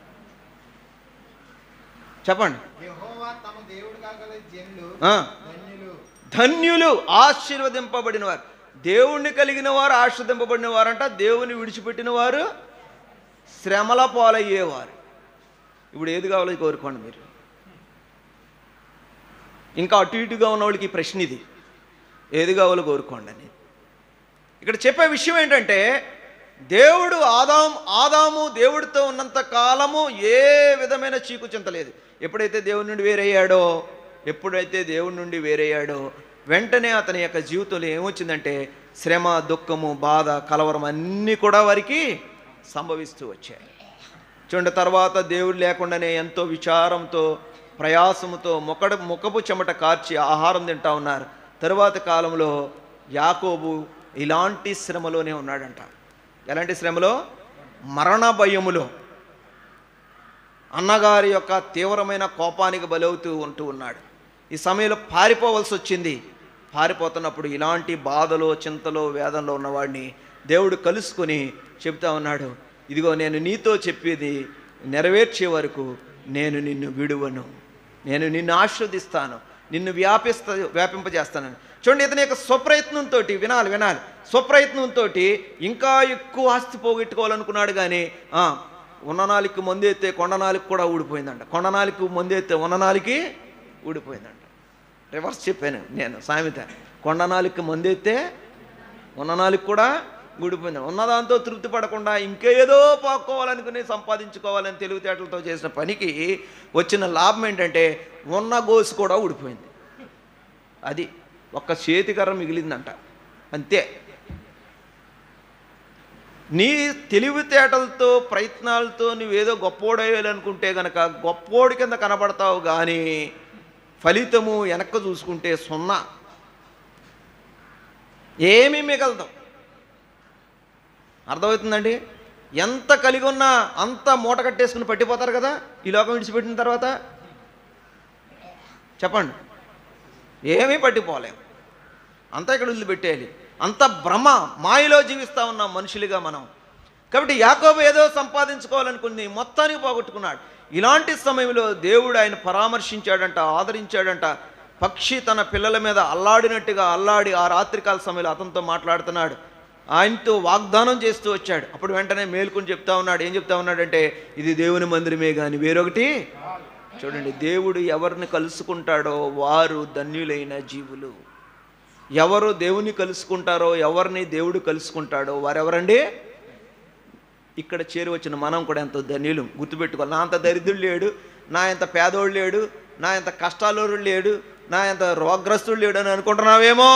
చెప్పండి యెహోవా తమ దేవుడుగా గల జనులు ఆ, ధన్యులు ధన్యులు ఆశీర్వదింపబడిన వారు దేవుణ్ణి కలిగిన వారు ఆశీర్వదింపబడిన వారంట దేవుని విడిచిపెట్టిన వారు శ్రమల పాలయ్యేవారు ఇప్పుడు ఏది కావాలో కోరుకోండి మీరు ఇంకా అటు ఇటుగా ఉన్న వాళ్ళకి ఈ ప్రశ్న ఇది ఏది కావాలో కోరుకోండి అని ఇక్కడ చెప్పే విషయం ఏంటంటే దేవుడు ఆదాం ఆదాము దేవుడితో ఉన్నంత కాలము ఏ విధమైన చీకు చింత లేదు ఎప్పుడైతే దేవుడి నుండి వేరయ్యాడో ఎప్పుడైతే దేవుడి నుండి వేరయ్యాడో వెంటనే అతని యొక్క జీవితంలో ఏమొచ్చిందంటే శ్రమ దుఃఖము బాధ కలవరం అన్నీ కూడా వారికి సంభవిస్తూ వచ్చాయి చూడండి తర్వాత దేవుడు లేకుండానే ఎంతో విచారంతో ప్రయాసముతో మొకడ ముఖపు చెమట కార్చి ఆహారం తింటా ఉన్నారు తరువాత కాలంలో యాకోబు ఇలాంటి శ్రమలోనే ఉన్నాడంట ఎలాంటి శ్రమలో మరణ భయములో అన్నగారి యొక్క తీవ్రమైన కోపానికి బలవుతూ ఉంటూ ఉన్నాడు ఈ సమయంలో పారిపోవలసి వచ్చింది పారిపోతున్నప్పుడు ఇలాంటి బాధలో చింతలో వేదనలో ఉన్నవాడిని దేవుడు కలుసుకొని చెప్తా ఉన్నాడు ఇదిగో నేను నీతో చెప్పేది నెరవేర్చే వరకు నేను నిన్ను విడువను నేను నిన్ను ఆస్వాదిస్తాను నిన్ను వ్యాపిస్తా వ్యాపింపజేస్తాను చూడండి ఇతని యొక్క స్వప్రయత్నంతో వినాలి వినాలి స్వప్రయత్నంతో ఇంకా ఎక్కువ ఆస్తి పోగొట్టుకోవాలనుకున్నాడు కానీ ఆ, ఉన్ననాలికి మందేస్తే కొండనాలికి కూడా ఊడిపోయిందంట కొండనాలికి మందేస్తే ఉన్ననాలికి ఊడిపోయిందంట రివర్స్ చెప్పాను నేను సామెత కొండనాలికి మందేస్తే ఉన్ననాలికి కూడా ఊడిపోయింది ఉన్నదాంతో తృప్తి పడకుండా ఇంకేదో పాక్కోవాలనుకుని సంపాదించుకోవాలని తెలివితేటలతో చేసిన పనికి వచ్చిన లాభం ఏంటంటే ఉన్న గోసు కూడా ఊడిపోయింది అది ఒక్క చేతికర్ర మిగిలిందంట అంతే నీ తెలివితేటలతో ప్రయత్నాలతో నువ్వేదో గొప్పోడేయాలనుకుంటే గనక గొప్పోడి కింద కనబడతావు కానీ ఫలితము వెనక్కి చూసుకుంటే సున్నా ఏమీ మిగలదు అర్థమవుతుందండి ఎంత కలిగి ఉన్నా అంత మూట కట్టేసుకుని పట్టిపోతారు కదా ఈ లోకం విడిచిపెట్టిన తర్వాత చెప్పండి ఏమీ పట్టిపోలేం అంతా ఇక్కడ వదిలిపెట్టేయాలి అంత భ్రమ మాయలో జీవిస్తా ఉన్నాం మనుషులుగా మనం కాబట్టి యాకోబు ఏదో సంపాదించుకోవాలనుకుంది మొత్తానికి పోగొట్టుకున్నాడు ఇలాంటి సమయంలో దేవుడు ఆయన పరామర్శించాడంట ఆదరించాడంట పక్షి తన పిల్లల మీద అల్లాడినట్టుగా అల్లాడి ఆ రాత్రికాల సమయంలో అతనితో మాట్లాడుతున్నాడు ఆయనతో వాగ్దానం చేస్తూ వచ్చాడు అప్పుడు వెంటనే మేల్కొని చెప్తా ఉన్నాడు ఏం చెప్తా ఉన్నాడంటే ఇది దేవుని మందిరమే కానీ వేరొకటి చూడండి దేవుడు ఎవరిని కలుసుకుంటాడో వారు ధన్యులైన జీవులు ఎవరు దేవుని కలుసుకుంటారో ఎవరిని దేవుడు కలుసుకుంటాడో వారెవరండి ఇక్కడ చేరి వచ్చిన మనం కూడా ఎంతో ధన్యులు గుర్తుపెట్టుకోవాలి నా అంత దరిద్రుడు లేడు నా ఎంత పేదోడు లేడు నా ఎంత కష్టాలోడు లేడు నా ఎంత రోగ్రస్తుడు లేడు అని అనుకుంటున్నావేమో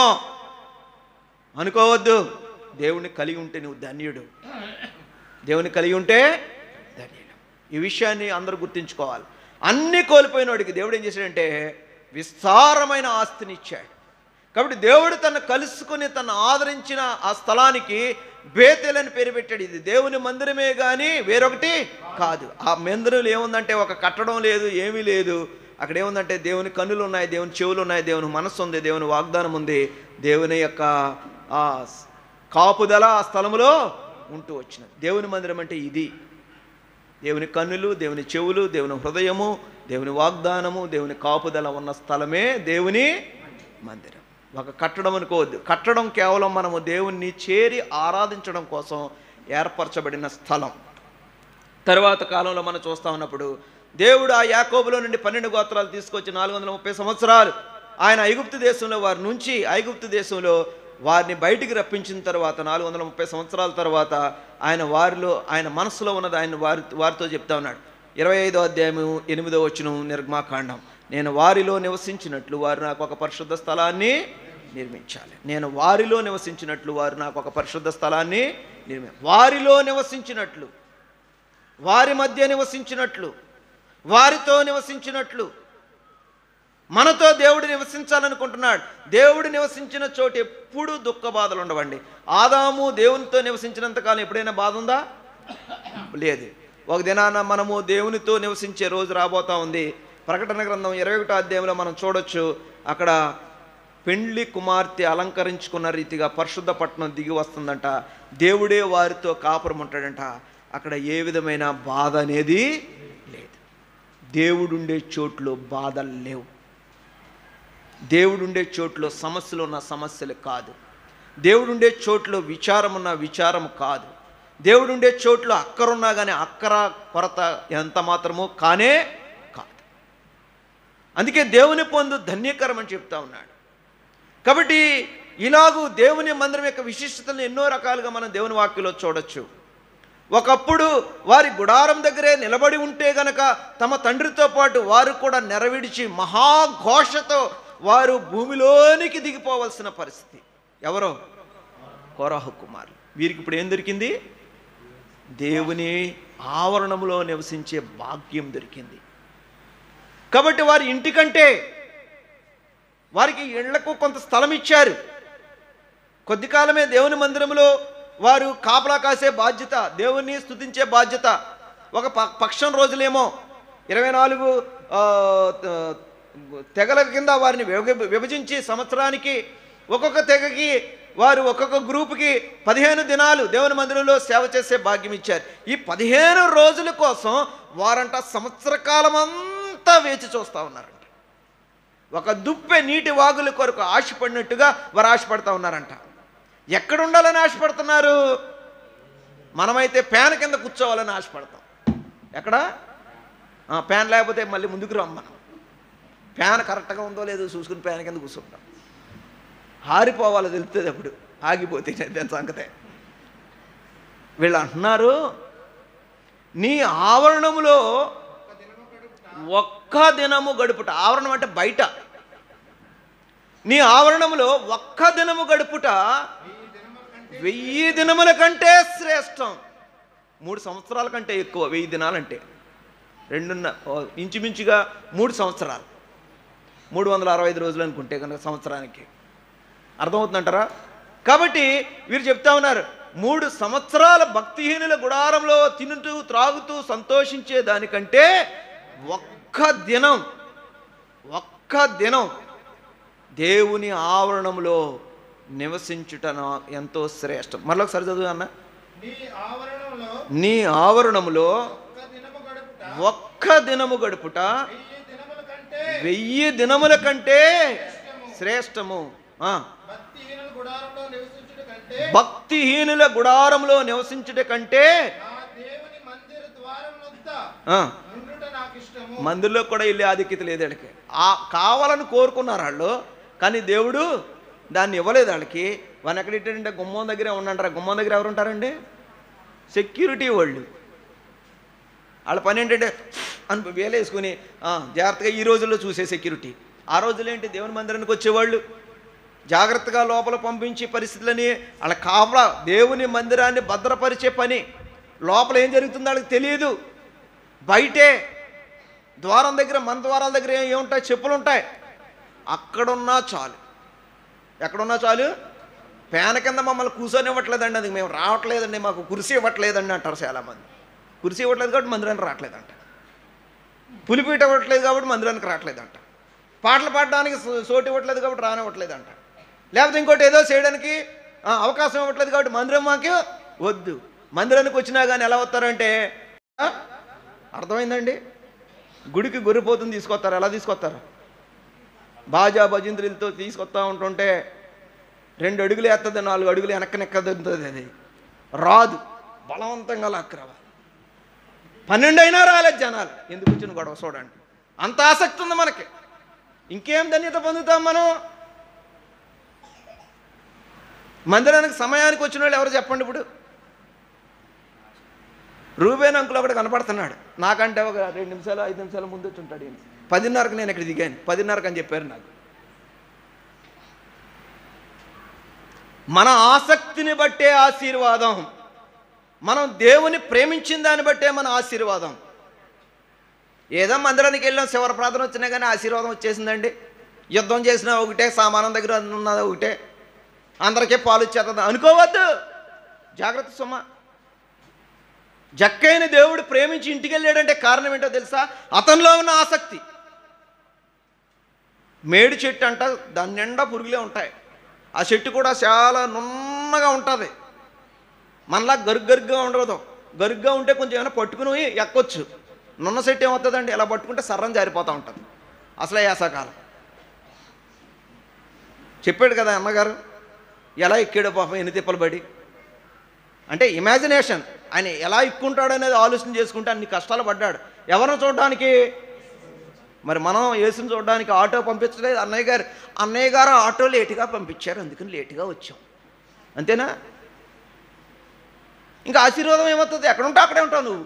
అనుకోవద్దు దేవుని కలిగి ఉంటే నువ్వు ధన్యుడు దేవుని కలిగి ఉంటే ధన్యుడు ఈ విషయాన్ని అందరూ గుర్తుంచుకోవాలి అన్ని కోల్పోయినోడికి దేవుడు ఏం చేశాడంటే విస్తారమైన ఆస్తిని ఇచ్చాడు కాబట్టి దేవుడు తను కలుసుకుని తను ఆదరించిన ఆ స్థలానికి బేతెల్ అని పేరు పెట్టాడు ఇది దేవుని మందిరమే కానీ వేరొకటి కాదు ఆ మందిరంలో ఏముందంటే ఒక కట్టడం లేదు ఏమీ లేదు అక్కడ ఏముందంటే దేవుని కన్నులు ఉన్నాయి దేవుని చెవులు ఉన్నాయి దేవుని మనస్సు ఉంది దేవుని వాగ్దానం ఉంది దేవుని యొక్క ఆ కాపుదల ఆ స్థలములో ఉంటూ వచ్చినది దేవుని మందిరం అంటే ఇది దేవుని కన్నులు దేవుని చెవులు దేవుని హృదయము దేవుని వాగ్దానము దేవుని కాపుదల ఉన్న స్థలమే దేవుని మందిరం ఒక కట్టడం అనుకోవద్దు కట్టడం కేవలం మనము దేవుణ్ణి చేరి ఆరాధించడం కోసం ఏర్పరచబడిన స్థలం తరువాత కాలంలో మనం చూస్తా ఉన్నప్పుడు దేవుడు ఆ యాకోబులో నుండి పన్నెండు గోత్రాలు తీసుకొచ్చి నాలుగు వందల ముప్పై సంవత్సరాలు ఆయన ఐగుప్తు దేశంలో వారి నుంచి ఐగుప్తు దేశంలో వారిని బయటికి రప్పించిన తర్వాత నాలుగు వందల ముప్పై సంవత్సరాల తర్వాత ఆయన వారిలో ఆయన మనసులో ఉన్నది ఆయన వారి వారితో చెప్తా ఉన్నాడు ఇరవై ఐదో అధ్యాయము ఎనిమిదో వచ్చిన నిర్మాకాండం నేను వారిలో నివసించినట్లు వారు నాకు ఒక పరిశుద్ధ స్థలాన్ని నిర్మించాలి నేను వారిలో నివసించినట్లు వారు నాకు ఒక పరిశుద్ధ స్థలాన్ని నిర్మి వారిలో నివసించినట్లు వారి మధ్య నివసించినట్లు వారితో నివసించినట్లు మనతో దేవుడు నివసించాలనుకుంటున్నాడు దేవుడు నివసించిన చోటు ఎప్పుడు దుఃఖ బాధలు ఉండవండి ఆదాము దేవునితో నివసించినంతకాలం ఎప్పుడైనా బాధ ఉందా లేదు ఒక దినాన మనము దేవునితో నివసించే రోజు రాబోతా ఉంది ప్రకటన గ్రంథం ఇరవై ఒకటో అధ్యాయంలో మనం చూడొచ్చు అక్కడ పెండ్లి కుమార్తె అలంకరించుకున్న రీతిగా పరిశుద్ధ పట్టణం దిగి వస్తుందంట దేవుడే వారితో కాపురం ఉంటాడంట అక్కడ ఏ విధమైన బాధ అనేది లేదు దేవుడుండే చోట్లో బాధలు లేవు దేవుడుండే చోట్లో సమస్యలు ఉన్న సమస్యలు కాదు దేవుడుండే చోట్లో విచారం ఉన్న విచారం కాదు దేవుడుండే చోట్లో అక్కరున్నా కానీ అక్కర కొరత ఎంత మాత్రమో కానే కాదు అందుకే దేవుని పొందు ధన్యకరం అని చెప్తా ఉన్నాడు కాబట్టి ఇలాగూ దేవుని మందిరం యొక్క విశిష్టతను ఎన్నో రకాలుగా మనం దేవుని వాక్యలో చూడొచ్చు ఒకప్పుడు వారి గుడారం దగ్గరే నిలబడి ఉంటే గనక తమ తండ్రితో పాటు వారు కూడా నెరవిడిచి మహాఘోషతో వారు భూమిలోనికి దిగిపోవలసిన పరిస్థితి ఎవరో కోరాహు కుమారులు వీరికి ఇప్పుడు ఏం దొరికింది దేవుని ఆవరణములో నివసించే భాగ్యం దొరికింది కాబట్టి వారి ఇంటికంటే వారికి ఇళ్లకు కొంత స్థలం ఇచ్చారు కొద్ది కాలమే దేవుని మందిరంలో వారు కాపలా కాసే బాధ్యత దేవుణ్ణి స్తుతించే బాధ్యత ఒక ప- పక్షం రోజులేమో ఇరవై నాలుగు ఆ, త- తెగల కింద వారిని విభ- విభజించి సంవత్సరానికి ఒక్కొక్క తెగకి వారు ఒక్కొక్క గ్రూపుకి పదిహేను దినాలు దేవుని మందిరంలో సేవ చేసే భాగ్యం ఇచ్చారు ఈ పదిహేను రోజుల కోసం వారంట సంవత్సర కాలం అంతా వేచి చూస్తూ ఉన్నారంట ఒక దుప్పె నీటి వాగుల కొరకు ఆశపడినట్టుగా వారు ఆశపడతా ఉన్నారంట ఎక్కడ ఉండాలని ఆశపడుతున్నారు మనమైతే ఫ్యాన్ కింద కూర్చోవాలని ఆశపడతాం ఎక్కడ ఆ, ఫ్యాన్ లేకపోతే మళ్ళీ ముందుకు రాం మనం ఫ్యాన్ కరెక్ట్గా ఉందో లేదో చూసుకుని ఫ్యాన్ కింద కూర్చుంటాం ఆరిపోవాలో తెలుస్తుంది అప్పుడు ఆగిపోతే దాని సంగతే వీళ్ళు అంటున్నారు నీ ఆవరణములో ఒక్క దినము గడుపుట ఆవరణం అంటే బయట నీ ఆవరణములో ఒక్క దినము గడుపుట వెయ్యి దినముల కంటే శ్రేష్టం మూడు సంవత్సరాల కంటే ఎక్కువ వెయ్యి దినాలంటే రెండున్న ఓ, ఇంచుమించుగా మూడు సంవత్సరాలు మూడు వందల అరవై ఐదు రోజులు అనుకుంటే కనుక సంవత్సరానికి అర్థమవుతుందంటారా కాబట్టి వీరు చెప్తా ఉన్నారు మూడు సంవత్సరాల భక్తిహీనుల గుడారంలో తినుతూ త్రాగుతూ సంతోషించే దానికంటే ఒక్క దినం ఒక్క దినం దేవుని ఆవరణంలో నివసించుట నా- ఎంతో శ్రేష్టం మరొకసారి ఒకసారి చదువు అన్న నీ ఆవరణంలో నీ ఆవరణములో ఒక్క దినము గడుపుట ఒక్క దినము గడుపుట వెయ్యి దినముల కంటే వెయ్యి దినముల కంటే శ్రేష్టము ఆ, భక్తిహీనుల గుడారంలో నివసించుట కంటే భక్తిహీనుల గుడారంలో నివసించుట కంటే నా దేవుని మందిర ద్వారం వద్ద ఆ, ఉండుట నాకు ఇష్టము మందిర్లో కూడా వెళ్ళే ఆధిక్యత లేదు వాళ్ళకి ఆ కావాలని కోరుకున్నారు వాళ్ళు కానీ దేవుడు దాన్ని ఇవ్వలేదు వాళ్ళకి వాళ్ళు ఎక్కడ ఇట్టారంటే గుమ్మం దగ్గరే ఉండంటారా గుమ్మం దగ్గర ఎవరు ఉంటారండి సెక్యూరిటీ వాళ్ళు వాళ్ళ పని ఏంటంటే అని వేలేసుకుని "ఆ, జాగ్రత్తగా ఈ రోజుల్లో చూసే సెక్యూరిటీ ఆ రోజుల్లో ఏంటి దేవుని మందిరానికి వచ్చేవాళ్ళు జాగ్రత్తగా లోపల పంపించే పరిస్థితులని వాళ్ళ కాపలా దేవుని మందిరాన్ని భద్రపరిచే పని లోపల ఏం జరుగుతుందో వాళ్ళకి తెలియదు బయటే ద్వారం దగ్గర మన ద్వారాల దగ్గర ఏ- ఏముంటాయి చెప్పులు ఉంటాయి అక్కడున్నా చాలు ఎక్కడున్నా చాలు పేన కింద మమ్మల్ని కూర్చొని ఇవ్వట్లేదండి అది మేము రావట్లేదండి మాకు కుర్చీ ఇవ్వట్లేదండి అంటారు చాలామంది కుర్చీ ఇవ్వట్లేదు కాబట్టి మందిరానికి రావట్లేదంట పులిపీట ఇవ్వట్లేదు కాబట్టి మందిరానికి రావట్లేదంట పాటలు పాడడానికి సో- చోటు ఇవ్వట్లేదు కాబట్టి రానివ్వట్లేదంట లేకపోతే ఇంకోటి ఏదో చేయడానికి ఆ, అవకాశం ఇవ్వట్లేదు కాబట్టి మందిరం మాకు వద్దు మందిరానికి వచ్చినా కానీ ఎలా వస్తారంటే ఆ, అర్థమైందండి గుడికి గొర్రెపోతుని తీసుకొస్తారు ఎలా తీసుకొస్తారు బాజా భజంత్రులతో తీసుకొస్తా ఉంటుంటే రెండు అడుగులు ఎత్తది నాలుగు అడుగులు వెనక్కనెక్కదుంటుంది అది రాదు బలవంతంగా లాక్కురావాలి పన్నెండు అయినా రాలేదు జనాలు ఎందుకు వచ్చిన గొడవ చూడండి అంత ఆసక్తి ఉంది మనకి ఇంకేం ధన్యత పొందుతాం మనం మందిరానికి సమయానికి వచ్చిన వాళ్ళు ఎవరు చెప్పండి ఇప్పుడు రూబేన్ అంకుల్ ఒకటి కనపడుతున్నాడు నాకంటే ఒక రెండు నిమిషాలు ఐదు నిమిషాల ముందు వచ్చి ఉంటాడు ఈయన. పదిన్నరకు నేను ఇక్కడ దిగాను పదిన్నరకు అని చెప్పారు నాకు మన ఆసక్తిని బట్టే ఆశీర్వాదం మనం దేవుని ప్రేమించిన దాన్ని బట్టే మన ఆశీర్వాదం ఏదో మందిరానికి వెళ్ళాం శివర ప్రార్థన వచ్చినా కానీ ఆశీర్వాదం వచ్చేసిందండి యుద్ధం చేసినా ఒకటే సామానం దగ్గర ఉన్నది ఒకటే అందరికీ పాలు ఇచ్చేస్తుంది అనుకోవద్దు జాగ్రత్త సుమ జక్కైన దేవుడు ప్రేమించి ఇంటికి వెళ్ళాడంటే కారణం ఏంటో తెలుసా అతనిలో ఉన్న ఆసక్తి మేడి చెట్టు అంట దాని నిండా పురుగులే ఉంటాయి ఆ చెట్టు కూడా చాలా నున్నగా ఉంటుంది మనలా గరుగ్ గరుగ్గా ఉండదు గరుగ్గా ఉంటే కొంచెం ఏమైనా పట్టుకుని ఎక్కొచ్చు నున్న చెట్టు ఏమవుతుందండి ఇలా పట్టుకుంటే సర్రం జారిపోతూ ఉంటుంది అసలే యాసకాలం చెప్పాడు కదా అన్నగారు ఎలా ఎక్కాడో పాపం ఎన్ని తిప్పలు పడి అంటే ఇమాజినేషన్ ఆయన ఎలా ఎక్కుంటాడు అనేది ఆలోచన చేసుకుంటే అన్ని కష్టాలు పడ్డాడు ఎవరిని చూడడానికి మరి మనం యేసుని చూడడానికి ఆటో పంపించలేదు అన్నయ్య గారు అన్నయ్య గారు ఆటో లేటుగా పంపించారు అందుకని లేటుగా వచ్చాం అంతేనా ఇంకా ఆశీర్వాదం ఏమవుతుంది ఎక్కడ ఉంటావు అక్కడే ఉంటావు నువ్వు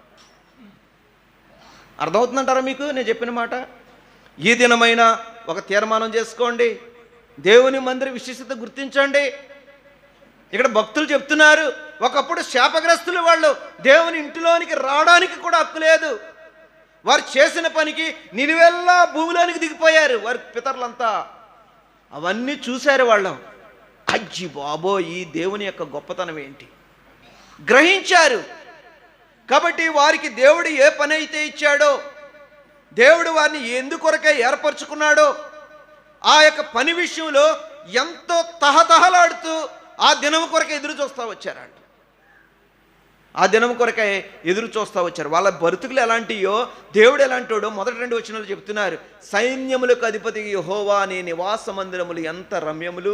అర్థమవుతుందంటారా మీకు నేను చెప్పిన మాట ఈ దినమైన ఒక తీర్మానం చేసుకోండి దేవుని మందిర విశిష్టత గుర్తించండి ఇక్కడ భక్తులు చెప్తున్నారు ఒకప్పుడు శాపగ్రస్తులు వాళ్ళు దేవుని ఇంటిలోనికి రావడానికి కూడా హక్కు లేదు వారు చేసిన పనికి నిలువెల్లా భూమిలోనికి దిగిపోయారు వారి పితరులంతా అవన్నీ చూశారు వాళ్ళం అజ్జి బాబో ఈ దేవుని యొక్క గొప్పతనం ఏంటి గ్రహించారు కాబట్టి వారికి దేవుడు ఏ పని అయితే ఇచ్చాడో దేవుడు వారిని ఎందుకొరకే ఏర్పరచుకున్నాడో ఆ యొక్క పని విషయంలో ఎంతో తహతహలాడుతూ ఆ దినం కొరకే ఎదురు చూస్తూ వచ్చారంట ఆ దినం కొరకే ఎదురు చూస్తూ వచ్చారు వాళ్ళ బ్రతుకులు ఎలాంటియో దేవుడు ఎలాంటివాడో మొదటి రెండు వచనాలు చెప్తున్నారు సైన్యములకు అధిపతి యెహోవా నీ నివాస మందిరములు ఎంత రమ్యములు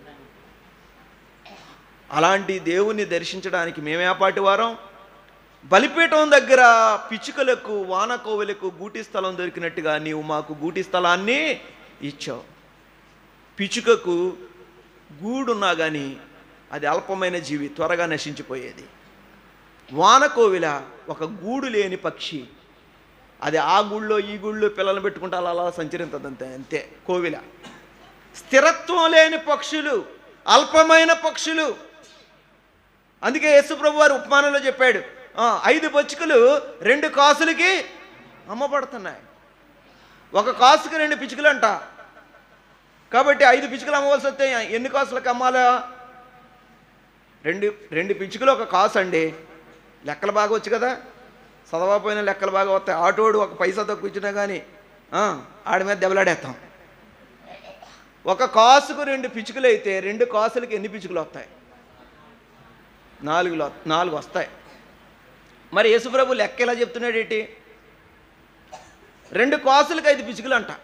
అలాంటి దేవుణ్ణి దర్శించడానికి మేమేపాటి వారం బలిపీఠం దగ్గర పిచ్చుకలకు వానకోవెలకు గూటి స్థలం దొరికినట్టుగా నీవు మాకు గూటి స్థలాన్ని ఇచ్చావు పిచ్చుకకు గూడున్నా కానీ అది అల్పమైన జీవి త్వరగా నశించిపోయేది వానకోవిల ఒక గూడు లేని పక్షి అది ఆ గుళ్ళో ఈ గుళ్ళో పిల్లలు పెట్టుకుంటే అలా అలా సంచరించదంతే అంతే కోవిల స్థిరత్వం లేని పక్షులు అల్పమైన పక్షులు అందుకే యేసుప్రభు వారు ఉపమానంలో చెప్పాడు "ఆ, ఐదు పచ్చికలు రెండు కాసులకి అమ్మబడుతున్నాయి ఒక కాసుకి రెండు పిచ్చుకలు అంట కాబట్టి ఐదు పిచ్చుకలు అమ్మవలసి వస్తే ఎన్ని కాసులకు అమ్మాలా రెండు రెండు పిచ్చుకలు ఒక కాసు అండి లెక్కలు బాగా వచ్చు కదా చదవకపోయిన లెక్కలు బాగా వస్తాయి ఆటోడు ఒక పైసా తక్కువ ఇచ్చినా కానీ ఆ, ఆడి మీద దెబ్బలాడేస్తాం ఒక కాసుకు రెండు పిచ్చుకలు అయితే రెండు కాసులకి ఎన్ని పిచ్చుకలు వస్తాయి నాలుగులో నాలుగు వస్తాయి మరి యేసుప్రభు లెక్క ఎలా చెప్తున్నాడు ఏంటి రెండు కాసులకు ఐదు పిచ్చుకలు అంట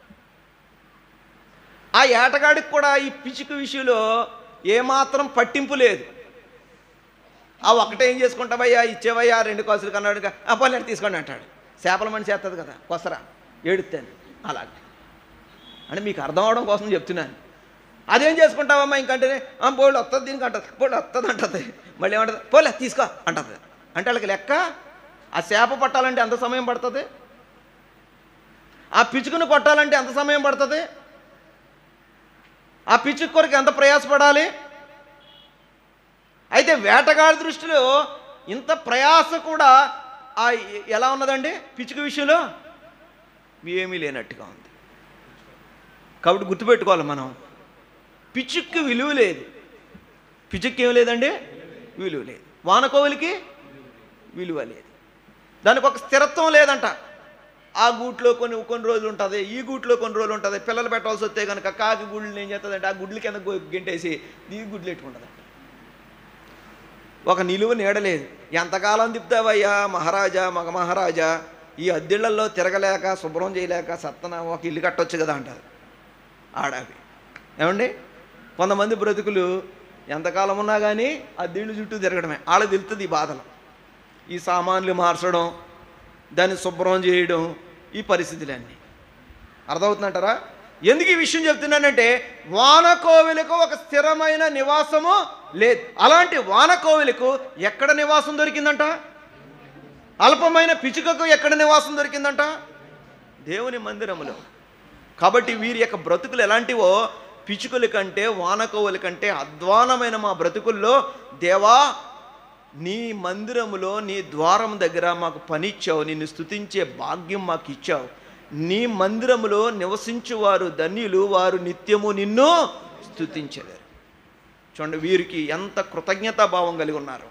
ఆ ఏటగాడికి కూడా ఈ పిచ్చుక విషయంలో ఏమాత్రం పట్టింపు లేదు ఆ ఒకటే ఏం చేసుకుంటావయ్యా ఇచ్చేవయ్యా రెండు కాసులు కన్నాడు ఆ పల్లెట తీసుకోండి అంటాడు చేపల మనిషి చేస్తుంది కదా కొసరా ఏడుతాను అలాగే అంటే మీకు అర్థం అవడం కోసం చెప్తున్నాను అదేం చేసుకుంటావమ్మా ఇంకంటే "ఆ, బోళ్ళు వస్తుంది దీనికి అంటది బోళ్ళు వస్తుంది అంటది మళ్ళీ ఏమంటది పోలే తీసుకో అంటది అంటే వాళ్ళకి లెక్క ఆ చేప పట్టాలంటే ఎంత సమయం పడుతుంది ఆ పిచ్చుకుని కొట్టాలంటే ఎంత సమయం పడుతుంది ఆ పిచ్చుకు కొరకు ఎంత ప్రయాసపడాలి అయితే వేటగాడి దృష్టిలో ఇంత ప్రయాస కూడా ఆ ఎ- ఎలా ఉన్నదండి పిచ్చుక విషయంలో ఏమీ లేనట్టుగా ఉంది కాబట్టి గుర్తుపెట్టుకోవాలి మనం పిచ్చుక్కి విలువ లేదు పిచ్చుక్కి ఏం లేదండి విలువ లేదు వానకోవులకి విలువ లేదు దానికి ఒక స్థిరత్వం లేదంట ఆ గూట్లో కొన్ని కొన్ని రోజులు ఉంటుంది ఈ గూట్లో కొన్ని రోజులు ఉంటుంది పిల్లలు పెట్టాల్సి వస్తే కనుక కాకి గుడ్లు ఏం చేస్తుందంటే ఆ గుడ్ల కింద గొ- గెంటేసి ఈ గుడ్లు ఎట్టుకుంటుంది ఒక నిలువ నీడలేదు ఎంతకాలం తిప్పుతావయ్యా మహారాజా మగ మహారాజా ఈ అద్దెళ్లలో తిరగలేక శుభ్రం చేయలేక సత్తన ఒక ఇల్లు కట్టొచ్చు కదా అంటారు ఆడావి ఏమండి కొంతమంది బ్రతుకులు ఎంతకాలం ఉన్నా కానీ అద్దెళ్ళు చుట్టూ తిరగడమే వాళ్ళకి తెలుస్తుంది ఈ బాధలు ఈ సామాన్లు మార్చడం దాన్ని శుభ్రం చేయడం ఈ పరిస్థితులన్నీ అర్థమవుతుందంటారా ఎందుకు ఈ విషయం చెప్తున్నానంటే వానకోవిలకు ఒక స్థిరమైన నివాసము లేదు అలాంటి వానకోవిలకు ఎక్కడ నివాసం దొరికిందంట అల్పమైన పిచుకకు ఎక్కడ నివాసం దొరికిందంట దేవుని మందిరములో కాబట్టి వీరి యొక్క బ్రతుకులు ఎలాంటివో పిచుకుల కంటే వానకోవుల కంటే అధ్వానమైన మా బ్రతుకుల్లో దేవా నీ మందిరములో నీ ద్వారం దగ్గర మాకు పనిచ్చావు నిన్ను స్తుతించే భాగ్యం మాకు ఇచ్చావు నీ మందిరములో నివసించువారు ధన్యులు వారు నిత్యము నిన్ను స్తుతించలేరు చూడండి వీరికి ఎంత కృతజ్ఞతా భావం కలిగి ఉన్నారు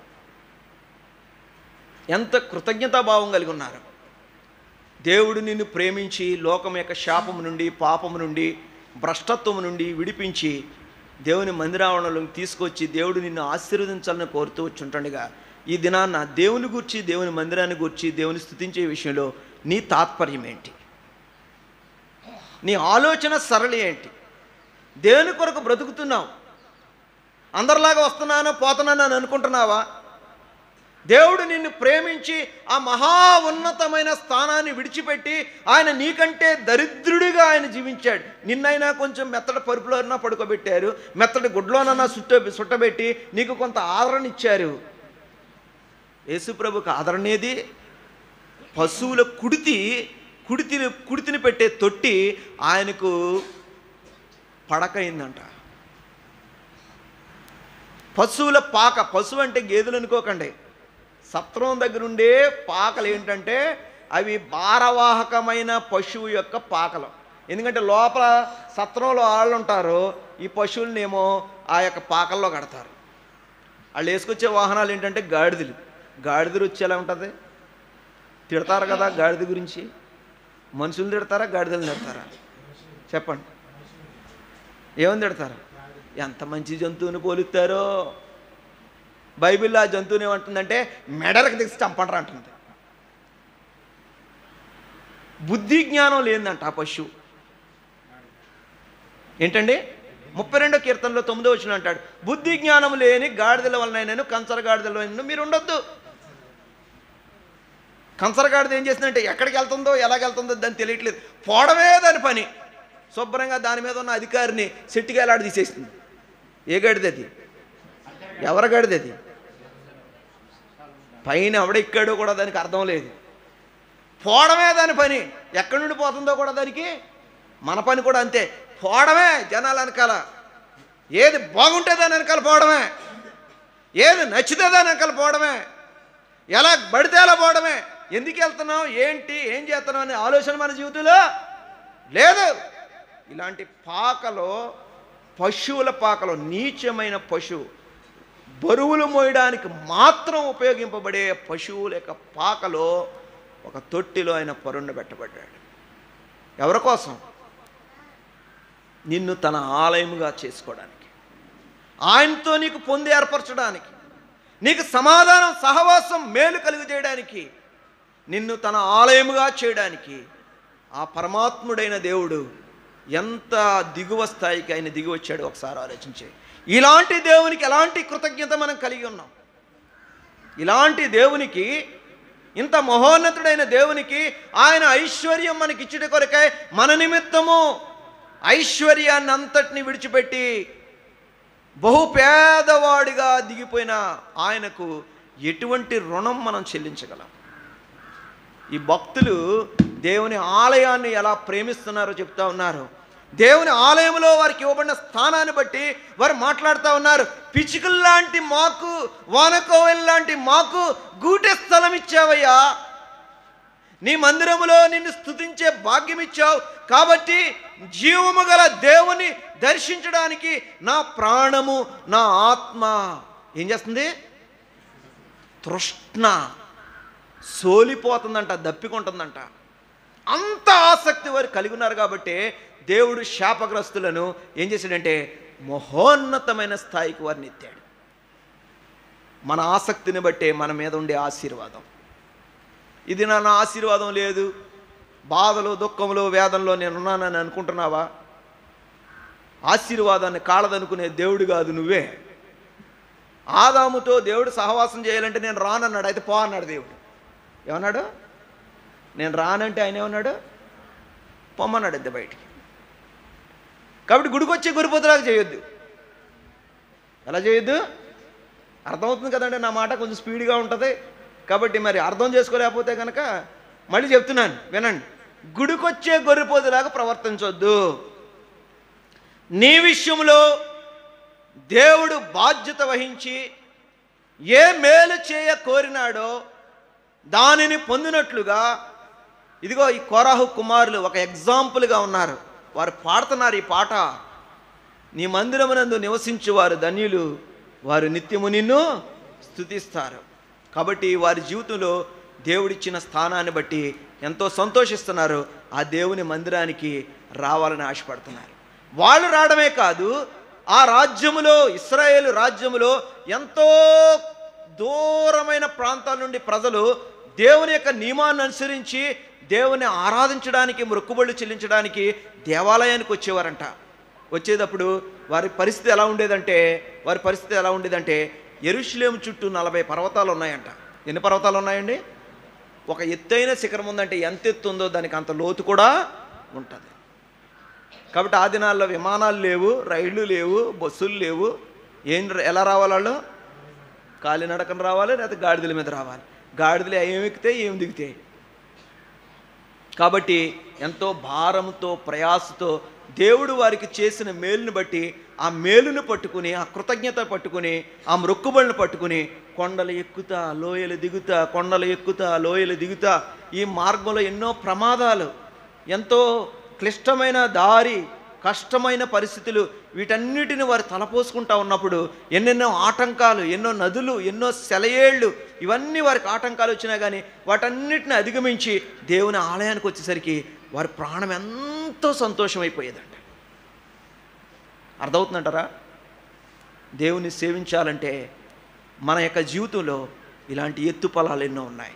ఎంత కృతజ్ఞతా భావం కలిగి ఉన్నారు దేవుడు నిన్ను ప్రేమించి లోకం యొక్క శాపము నుండి పాపము నుండి భ్రష్టత్వము నుండి విడిపించి దేవుని మందిరావరణలోకి తీసుకొచ్చి దేవుడు నిన్ను ఆశీర్వదించాలని కోరుతూ వచ్చుంటుండగా ఈ దినాన్న దేవుని గురించి దేవుని మందిరాన్ని గురించి దేవుని స్థుతించే విషయంలో నీ తాత్పర్యం ఏంటి నీ ఆలోచన సరళి ఏంటి దేవుని కొరకు బ్రతుకుతున్నావు అందరిలాగా వస్తున్నానో పోతున్నానో అని అనుకుంటున్నావా దేవుడు నిన్ను ప్రేమించి ఆ మహా ఉన్నతమైన స్థానాన్ని విడిచిపెట్టి ఆయన నీకంటే దరిద్రుడిగా ఆయన జీవించాడు నిన్నైనా కొంచెం మెత్తడి పరుపులోనన్నా పడుకోబెట్టారు మెత్తడి గుడ్లోనన్నా సుట్ట సుట్టబెట్టి నీకు కొంత ఆదరణ ఇచ్చారు యేసుప్రభుకు ఆదరణేది పశువుల కుడితి కుడితిని కుడితిని పెట్టే తొట్టి ఆయనకు పడకైందంట పశువుల పాక పశువు అంటే గేదెలు అనుకోకండి సత్రం దగ్గర ఉండే పాకలు ఏంటంటే అవి భారవాహకమైన పశువు యొక్క పాకలు ఎందుకంటే లోపల సత్రంలో వాళ్ళు ఉంటారు ఈ పశువులనేమో ఆ యొక్క పాకల్లో కడతారు వాళ్ళు వేసుకొచ్చే వాహనాలు ఏంటంటే గాడిదలు గాడిదలు వచ్చి ఎలా ఉంటుంది తిడతారు కదా గాడిద గురించి మనుషులు తిడతారా గాడిదలు తిడతారా చెప్పండి ఏమని తిడతారు ఎంత మంచి జంతువుని పోలుస్తారో బైబిల్లో ఆ జంతువుని ఏమంటుందంటే మెడలకు తెచ్చి చంపంటారు అంటుంది బుద్ధి జ్ఞానం లేదంట ఆ పశువు ఏంటండి ముప్పై రెండో కీర్తనలో తొమ్మిదో వచ్చిన అంటాడు బుద్ధి జ్ఞానం లేని గాడిదల వలన కంచర గాడిదల వలన మీరు ఉండొద్దు కంచర గాడిద ఏం చేసిందంటే ఎక్కడికి వెళ్తుందో ఎలాగెళ్తుందో దాన్ని తెలియట్లేదు పోవడమే దాని పని శుభ్రంగా దాని మీద ఉన్న అధికారిని సెట్టిగా ఎలాడి తీసేస్తుంది ఏ గడిది అది ఎవరి గడిది అది పైన ఎవడెక్కాడో కూడా దానికి అర్థం లేదు పోవడమే దాని పని ఎక్కడి నుండి పోతుందో కూడా దానికి మన పని కూడా అంతే పోవడమే జనాల వెనకాల ఏది బాగుంటే దాని వెనకాల పోవడమే ఏది నచ్చితే దాని వెనకాల పోవడమే ఎలా పడితే అలా పోవడమే ఎందుకు వెళ్తున్నావు ఏంటి ఏం చేస్తున్నావు అనే ఆలోచన మన జీవితంలో లేదు ఇలాంటి పాకలో పశువుల పాకలో నీచమైన పశువు బరువులు మోయడానికి మాత్రం ఉపయోగింపబడే పశువుల యొక్క పాకలో ఒక తొట్టిలో ఆయన పరుండ పెట్టబడ్డాడు ఎవరి కోసం నిన్ను తన ఆలయముగా చేసుకోవడానికి ఆయనతో నీకు పొంది ఏర్పరచడానికి నీకు సమాధానం సహవాసం మేలు కలుగు చేయడానికి నిన్ను తన ఆలయముగా చేయడానికి ఆ పరమాత్ముడైన దేవుడు ఎంత దిగువ స్థాయికి ఆయన దిగి వచ్చాడు ఒకసారి ఆలోచించే ఇలాంటి దేవునికి ఎలాంటి కృతజ్ఞత మనం కలిగి ఉన్నాం ఇలాంటి దేవునికి ఇంత మహోన్నతుడైన దేవునికి ఆయన ఐశ్వర్యం మనకి ఇచ్చుట కొరకై మన నిమిత్తము ఐశ్వర్యాన్ని అంతటిని విడిచిపెట్టి బహు పేదవాడిగా దిగిపోయిన ఆయనకు ఎటువంటి రుణం మనం చెల్లించగలం ఈ భక్తులు దేవుని ఆలయాన్ని ఎలా ప్రేమిస్తున్నారో చెప్తా ఉన్నారు దేవుని ఆలయంలో వారికి ఇవ్వబడిన స్థానాన్ని బట్టి వారు మాట్లాడుతూ ఉన్నారు పిచ్చుకల్లాంటి మాకు వానకోవెల్ లాంటి మాకు గూటె స్థలం ఇచ్చావయ్యా నీ మందిరములో నిన్ను స్తుతించే భాగ్యం ఇచ్చావు కాబట్టి జీవము గల దేవుని దర్శించడానికి నా ప్రాణము నా ఆత్మ ఏం చేస్తుంది తృష్ణ సోలిపోతుందంట దప్పికొంటుందంట అంత ఆసక్తి వారు కలిగి ఉన్నారు కాబట్టి దేవుడు శాపగ్రస్తులను ఏం చేశాడంటే మహోన్నతమైన స్థాయికి వారిని ఎత్తాడు మన ఆసక్తిని బట్టే మన మీద ఉండే ఆశీర్వాదం ఇది నా నా ఆశీర్వాదం లేదు బాధలు దుఃఖంలో వేదంలో నేను ఉన్నానని అనుకుంటున్నావా ఆశీర్వాదాన్ని కాళ్ళదనుకునే దేవుడు కాదు నువ్వే ఆదాముతో దేవుడు సహవాసం చేయాలంటే నేను రానన్నాడు అయితే పో అన్నాడు దేవుడు ఏమన్నాడు నేను రానంటే ఆయన ఏమన్నాడు పొమ్మన్నాడు ఇద్దరు బయటికి కాబట్టి గుడికి వచ్చే గురిపోతులాగా చేయొద్దు ఎలా చేయొద్దు అర్థమవుతుంది కదండి నా మాట కొంచెం స్పీడ్గా ఉంటుంది కాబట్టి మరి అర్థం చేసుకోలేకపోతే కనుక మళ్ళీ చెప్తున్నాను వినండి గుడికొచ్చే గొర్రెపోతులాగా ప్రవర్తించొద్దు నీ విషయంలో దేవుడు బాధ్యత వహించి ఏ మేలు చేయ కోరినాడో దానిని పొందినట్లుగా ఇదిగో ఈ కోరాహు కుమారులు ఒక ఎగ్జాంపుల్గా ఉన్నారు వారు పాడుతున్నారు ఈ పాట నీ మందిరమునందు నివసించు వారు ధన్యులు వారు నిత్యము నిన్ను స్తుతిస్తారు కాబట్టి వారి జీవితంలో దేవుడిచ్చిన స్థానాన్ని బట్టి ఎంతో సంతోషిస్తున్నారు ఆ దేవుని మందిరానికి రావాలని ఆశపడుతున్నారు వాళ్ళు రావడమే కాదు ఆ రాజ్యములో ఇస్రాయేల్ రాజ్యములో ఎంతో దూరమైన ప్రాంతాల నుండి ప్రజలు దేవుని యొక్క నియమాన్ని అనుసరించి దేవుని ఆరాధించడానికి మొక్కుబళ్ళు చెల్లించడానికి దేవాలయానికి వచ్చేవారంట వచ్చేటప్పుడు వారి పరిస్థితి ఎలా ఉండేదంటే వారి పరిస్థితి ఎలా ఉండేదంటే ఎరుషులేము చుట్టూ నలభై పర్వతాలు ఉన్నాయంట ఎన్ని పర్వతాలు ఉన్నాయండి ఒక ఎత్తైన శిఖరం ఉందంటే ఎంత ఎత్తు ఉందో దానికి అంత లోతు కూడా ఉంటుంది కాబట్టి ఆ దినాల్లో విమానాలు లేవు రైళ్లు లేవు బస్సులు లేవు ఏం ఎలా రావాలి వాళ్ళు కాలినడకన రావాలి లేకపోతే గాడిదల మీద రావాలి గాడిదలు ఏమి ఎక్కితే ఏం దిగుతాయి కాబట్టి ఎంతో భారంతో ప్రయాసతో దేవుడు వారికి చేసిన మేలుని బట్టి ఆ మేలును పట్టుకుని ఆ కృతజ్ఞత పట్టుకుని ఆ మొక్కుబడిని పట్టుకుని కొండలు ఎక్కుతా లోయలు దిగుతా కొండలు ఎక్కుతా లోయలు దిగుతా ఈ మార్గంలో ఎన్నో ప్రమాదాలు ఎంతో క్లిష్టమైన దారి కష్టమైన పరిస్థితులు వీటన్నిటిని వారు తలపోసుకుంటా ఉన్నప్పుడు ఎన్నెన్నో ఆటంకాలు ఎన్నో నదులు ఎన్నో సెలయేళ్ళు ఇవన్నీ వారికి ఆటంకాలు వచ్చినా కానీ వాటన్నిటిని అధిగమించి దేవుని ఆలయానికి వచ్చేసరికి వారి ప్రాణం ఎంతో సంతోషమైపోయేదంట అర్థమవుతుందంటారా దేవుని సేవించాలంటే మన యొక్క జీవితంలో ఇలాంటి ఎత్తు పొలాలు ఎన్నో ఉన్నాయి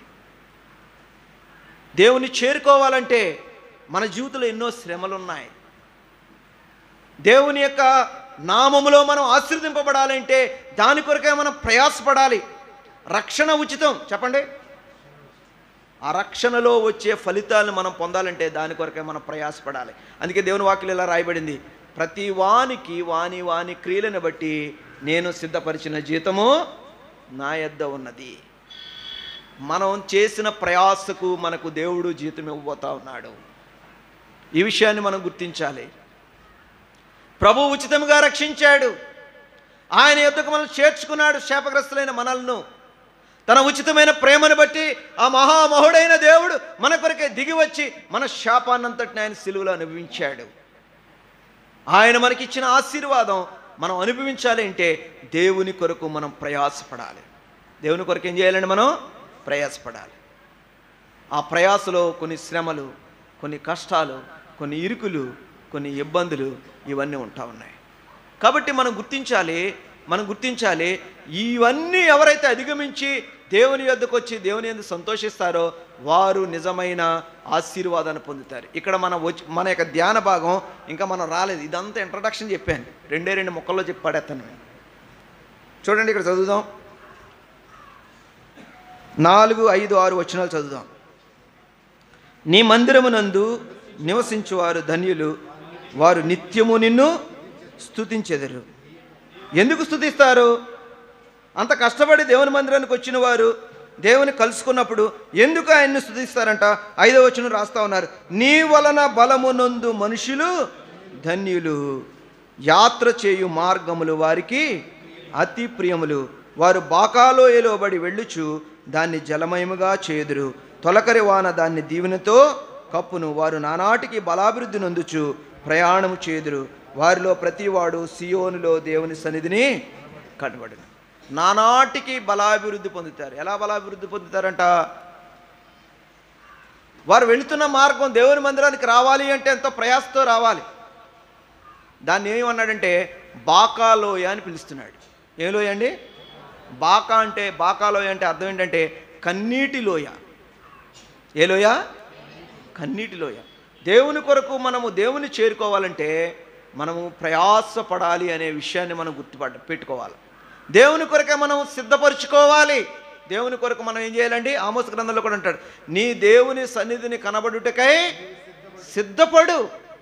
దేవుని చేరుకోవాలంటే మన జీవితంలో ఎన్నో శ్రమలు ఉన్నాయి దేవుని యొక్క నామములో మనం ఆశీర్వదింపబడాలంటే దాని కొరకే మనం ప్రయాసపడాలి రక్షణ ఉచితం చెప్పండి ఆ రక్షణలో వచ్చే ఫలితాలను మనం పొందాలంటే దాని కొరకే మనం ప్రయాసపడాలి అందుకే దేవుని వాక్యం ఇలా రాయబడింది ప్రతి వానికి వాని వాని క్రియలను బట్టి నేను సిద్ధపరిచిన జీతము నా యొద్ద ఉన్నది మనం చేసిన ప్రయాసకు మనకు దేవుడు జీతం ఇవ్వబోతా ఉన్నాడు ఈ విషయాన్ని మనం గుర్తించాలి ప్రభు ఉచితంగా రక్షించాడు ఆయన యొద్దకు మనం చేర్చుకున్నాడు శాపగ్రస్తులైన మనల్ని తన ఉచితమైన ప్రేమను బట్టి ఆ మహామహుడైన దేవుడు మన కొరకే దిగి వచ్చి మన శాపాన్నంతటిని ఆయన సిలువలో అనుభవించాడు ఆయన మనకిచ్చిన ఆశీర్వాదం మనం అనుభవించాలి అంటే దేవుని కొరకు మనం ప్రయాసపడాలి దేవుని కొరకు ఏం చేయాలండి మనం ప్రయాసపడాలి ఆ ప్రయాసలో కొన్ని శ్రమలు కొన్ని కష్టాలు కొన్ని ఇరుకులు కొన్ని ఇబ్బందులు ఇవన్నీ ఉంటా ఉన్నాయి కాబట్టి మనం గుర్తించాలి మనం గుర్తించాలి ఇవన్నీ ఎవరైతే అధిగమించి దేవుని యొద్దకు వచ్చి దేవుని ఎందుకు సంతోషిస్తారో వారు నిజమైన ఆశీర్వాదాన్ని పొందుతారు ఇక్కడ మన వచ్చి మన యొక్క ధ్యాన భాగం ఇంకా మనం రాలేదు ఇదంతా ఇంట్రడక్షన్ చెప్పాను రెండే రెండు ముక్కల్లో చెప్పి పడేస్తాను నేను చూడండి ఇక్కడ చదువుదాం నాలుగు ఐదు ఆరు వచనాలు చదువుదాం నీ మందిరమునందు నివసించువారు ధన్యులు వారు నిత్యము నిన్ను స్తుతించెదరు ఎందుకు స్తుతిస్తారు అంత కష్టపడి దేవుని మందిరానికి వచ్చిన వారు దేవుని కలుసుకున్నప్పుడు ఎందుకు ఆయన్ని స్తుతిస్తారంట ఐదో వచనం రాస్తా ఉన్నారు నీ వలన బలమునందు మనుషులు ధన్యులు యాత్ర చేయు మార్గములు వారికి అతి ప్రియములు వారు బాకాలోయలో బడి వెళ్ళుచు దాన్ని జలమయముగా చేదురు తొలకరి వాన దాన్ని దీవెనతో కప్పును వారు నానాటికి బలాభివృద్ధి నొందుచు ప్రయాణము చేదురు వారిలో ప్రతివాడు సియోనులో దేవుని సన్నిధిని కనబడును నానాటికి బలాభివృద్ధి పొందుతారు ఎలా బలాభివృద్ధి పొందుతారంట వారు వెళుతున్న మార్గం దేవుని మందిరానికి రావాలి అంటే ఎంతో ప్రయాసతో రావాలి దాన్ని ఏమన్నాడంటే బాకాలోయ అని పిలుస్తున్నాడు ఏ లోయ అండి బాకా అంటే బాకాలోయ అంటే అర్థం ఏంటంటే కన్నీటి లోయ ఏ లోయ కన్నీటి లోయ దేవుని కొరకు మనము దేవుని చేరుకోవాలంటే మనము ప్రయాసపడాలి అనే విషయాన్ని మనం గుర్తుపట్ట పెట్టుకోవాలి దేవుని కొరకే మనం సిద్ధపరచుకోవాలి దేవుని కొరకు మనం ఏం చేయాలండి ఆమోస గ్రంథంలో కూడా అంటాడు నీ దేవుని సన్నిధిని కనబడుటకై సిద్ధపడు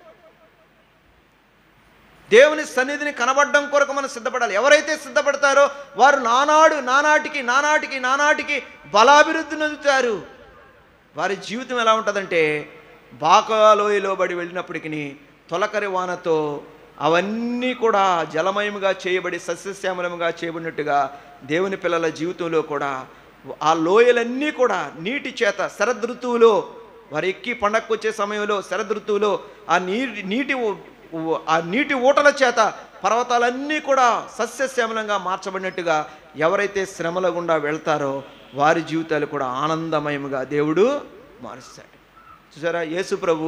దేవుని సన్నిధిని కనబడడం కొరకు మనం సిద్ధపడాలి ఎవరైతే సిద్ధపడతారో వారు నానాడు నానాటికి నానాటికి నానాటికి బలాభివృద్ధి నొందుతారు వారి జీవితం ఎలా ఉంటుందంటే బాకాలోయలో బడి వెళ్ళినప్పటికీ తొలకరి వానతో అవన్నీ కూడా జలమయముగా చేయబడి సస్యశ్యామలముగా చేయబడినట్టుగా దేవుని పిల్లల జీవితంలో కూడా ఆ లోయలన్నీ కూడా నీటి చేత శరదృతువులో వారు ఎక్కి పండగకు వచ్చే సమయంలో శరదృతువులో ఆ నీటి నీటి ఊ- ఊ- ఆ నీటి ఊటల చేత పర్వతాలన్నీ కూడా సస్యశ్యామలంగా మార్చబడినట్టుగా ఎవరైతే శ్రమల గుండా వెళ్తారో వారి జీవితాలు కూడా ఆనందమయముగా దేవుడు మారుస్తాడు చూసారా యేసు ప్రభు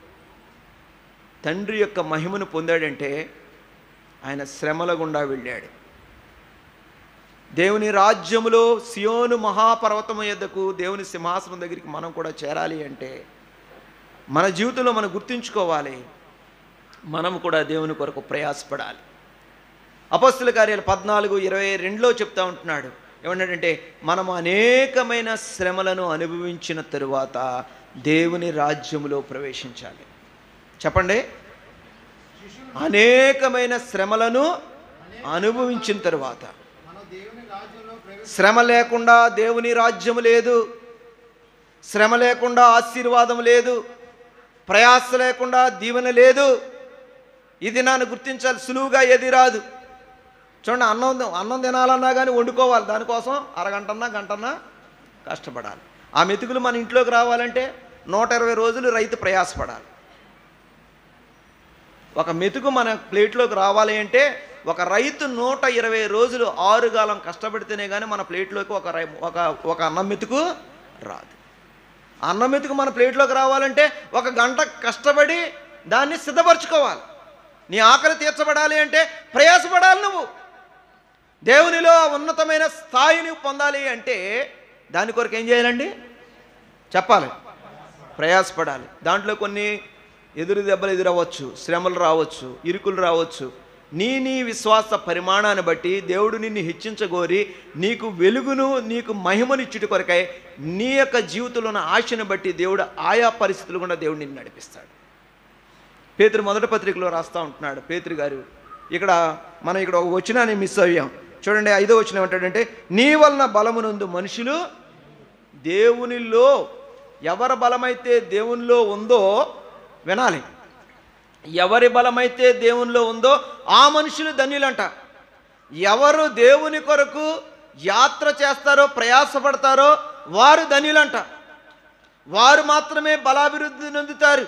తండ్రి యొక్క మహిమను పొందాడంటే ఆయన శ్రమల గుండా వెళ్ళాడు దేవుని రాజ్యములో సియోను మహాపర్వతము యొద్దకు దేవుని సింహాసనం దగ్గరికి మనం కూడా చేరాలి అంటే మన జీవితంలో మనం గుర్తుంచుకోవాలి మనం కూడా దేవుని కొరకు ప్రయాసపడాలి అపస్తుల కార్యాలు పద్నాలుగు ఇరవై రెండులో చెప్తా ఉంటున్నాడు ఏమన్నాడంటే మనం అనేకమైన శ్రమలను అనుభవించిన తరువాత దేవుని రాజ్యములో ప్రవేశించాలి చెప్పండి అనేకమైన శ్రమలను అనుభవించిన తరువాత మనం దేవుని రాజ్యంలో ప్రవేశ శ్రమ లేకుండా దేవుని రాజ్యం లేదు శ్రమ లేకుండా ఆశీర్వాదం లేదు ప్రయాస లేకుండా దీవెన లేదు ఇది నన్ను గుర్తించాలి సులువుగా ఏది రాదు చూడండి అన్నం అన్నం తినాలన్నా కానీ వండుకోవాలి దానికోసం అరగంటన్నా గంటన్నా కష్టపడాలి ఆ మెతుకులు మన ఇంట్లోకి రావాలంటే నూట ఇరవై రోజులు రైతు ప్రయాసపడాలి ఒక మెతుకు మన ప్లేట్లోకి రావాలి అంటే ఒక రైతు నూట ఇరవై రోజులు ఆరుగాలం కష్టపడితేనే కానీ మన ప్లేట్లోకి ఒక రై ఒక ఒక అన్నం మెతుకు రాదు అన్నం మెతుకు మన ప్లేట్లోకి రావాలంటే ఒక గంట కష్టపడి దాన్ని సిద్ధపరచుకోవాలి నీ ఆకలి తీర్చబడాలి అంటే ప్రయాసపడాలి నువ్వు దేవునిలో ఉన్నతమైన స్థాయిని పొందాలి అంటే దాని కొరకు ఏం చేయాలండి చెప్పాలి ప్రయాసపడాలి దాంట్లో కొన్ని ఎదురు దెబ్బలు ఎదురవ్వచ్చు శ్రమలు రావచ్చు ఇరుకులు రావచ్చు నీ నీ విశ్వాస పరిమాణాన్ని బట్టి దేవుడు నిన్ను హెచ్చించగోరి నీకు వెలుగును నీకు మహిమనిచ్చుట కొరకై నీ యొక్క జీవితంలో ఉన్న ఆశను బట్టి దేవుడు ఆయా పరిస్థితులు కూడా దేవుడు నిన్ను నడిపిస్తాడు పేతురు మొదటి పత్రికలో రాస్తూ ఉంటున్నాడు పేతురు గారు ఇక్కడ మనం ఇక్కడ ఒక వచనాన్ని మిస్ అయ్యాం చూడండి ఐదో వచనం ఏమంటాడంటే నీ వలన బలమునందు మనుషులు దేవునిలో ఎవరి బలమైతే దేవునిలో ఉందో వినాలి ఎవరి బలమైతే దేవునిలో ఉందో ఆ మనుషులు ధన్యులంట ఎవరు దేవుని కొరకు యాత్ర చేస్తారో ప్రయాసపడతారో వారు ధన్యులంట వారు మాత్రమే బలాభివృద్ధి నొందుతారు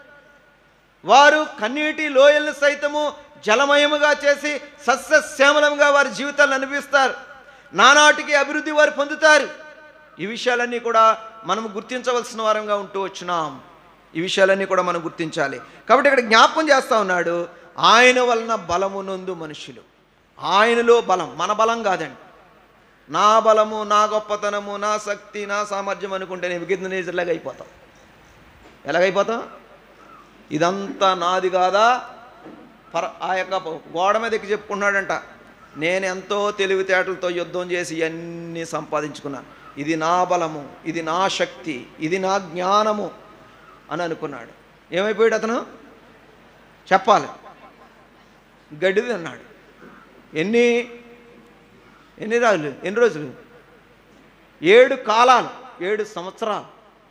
వారు కన్నీటి లోయలను సైతము జలమయముగా చేసి సస్యశ్యామలంగా వారి జీవితాలను అనిపిస్తారు నానాటికి అభివృద్ధి వారు పొందుతారు ఈ విషయాలన్నీ కూడా మనం గుర్తించవలసిన వారంగా ఉంటూ వచ్చినాం ఈ విషయాలన్నీ కూడా మనం గుర్తించాలి కాబట్టి ఇక్కడ జ్ఞాపకం చేస్తా ఉన్నాడు ఆయన వలన బలము నొందు మనుషులు ఆయనలో బలం మన బలం కాదండి నా బలము నా గొప్పతనము నా శక్తి నా సామర్థ్యం అనుకుంటే నేను విఘ్నేశ్వర్లాగా అయిపోతాం ఎలాగైపోతాం ఇదంతా నాది కాదా పర ఆ యొక్క గోడ మీద ఎక్కి చెప్పుకున్నాడంట నేను ఎంతో తెలివితేటలతో యుద్ధం చేసి ఇవన్నీ సంపాదించుకున్నాను ఇది నా బలము ఇది నా శక్తి ఇది నా జ్ఞానము అని అనుకున్నాడు ఏమైపోయాడు అతను చెప్పాలి గడ్డి తిన్నాడు ఎన్ని ఎన్ని రోజులు ఎన్ని రోజులు ఏడు కాలాలు ఏడు సంవత్సరాలు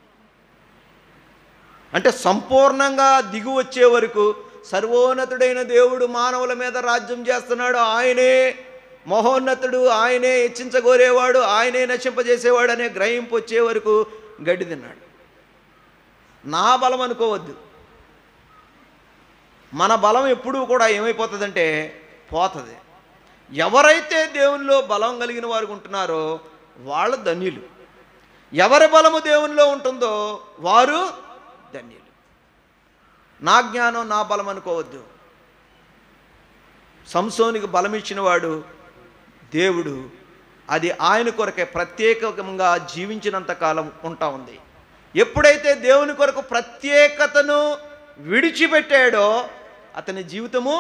అంటే సంపూర్ణంగా దిగు వచ్చే వరకు సర్వోన్నతుడైన దేవుడు మానవుల మీద రాజ్యం చేస్తున్నాడు ఆయనే మహోన్నతుడు ఆయనే హెచ్చించగోరేవాడు ఆయనే నశింపజేసేవాడు అనే గ్రహింపు వచ్చే వరకు గడ్డి తిన్నాడు నా బలం అనుకోవద్దు మన బలం ఎప్పుడూ కూడా ఏమైపోతుందంటే పోతుంది ఎవరైతే దేవునిలో బలం కలిగిన వారు ఉంటున్నారో వాళ్ళ ధన్యులు ఎవరి బలము దేవునిలో ఉంటుందో వారు ధన్యులు నా జ్ఞానం నా బలం అనుకోవద్దు సంసోనికి బలం ఇచ్చిన వాడు దేవుడు అది ఆయన కొరకే ప్రత్యేకంగా జీవించినంత కాలం ఉంటా ఉంది ఎప్పుడైతే దేవుని కొరకు ప్రత్యేకతను విడిచిపెట్టాడో అతని జీవితము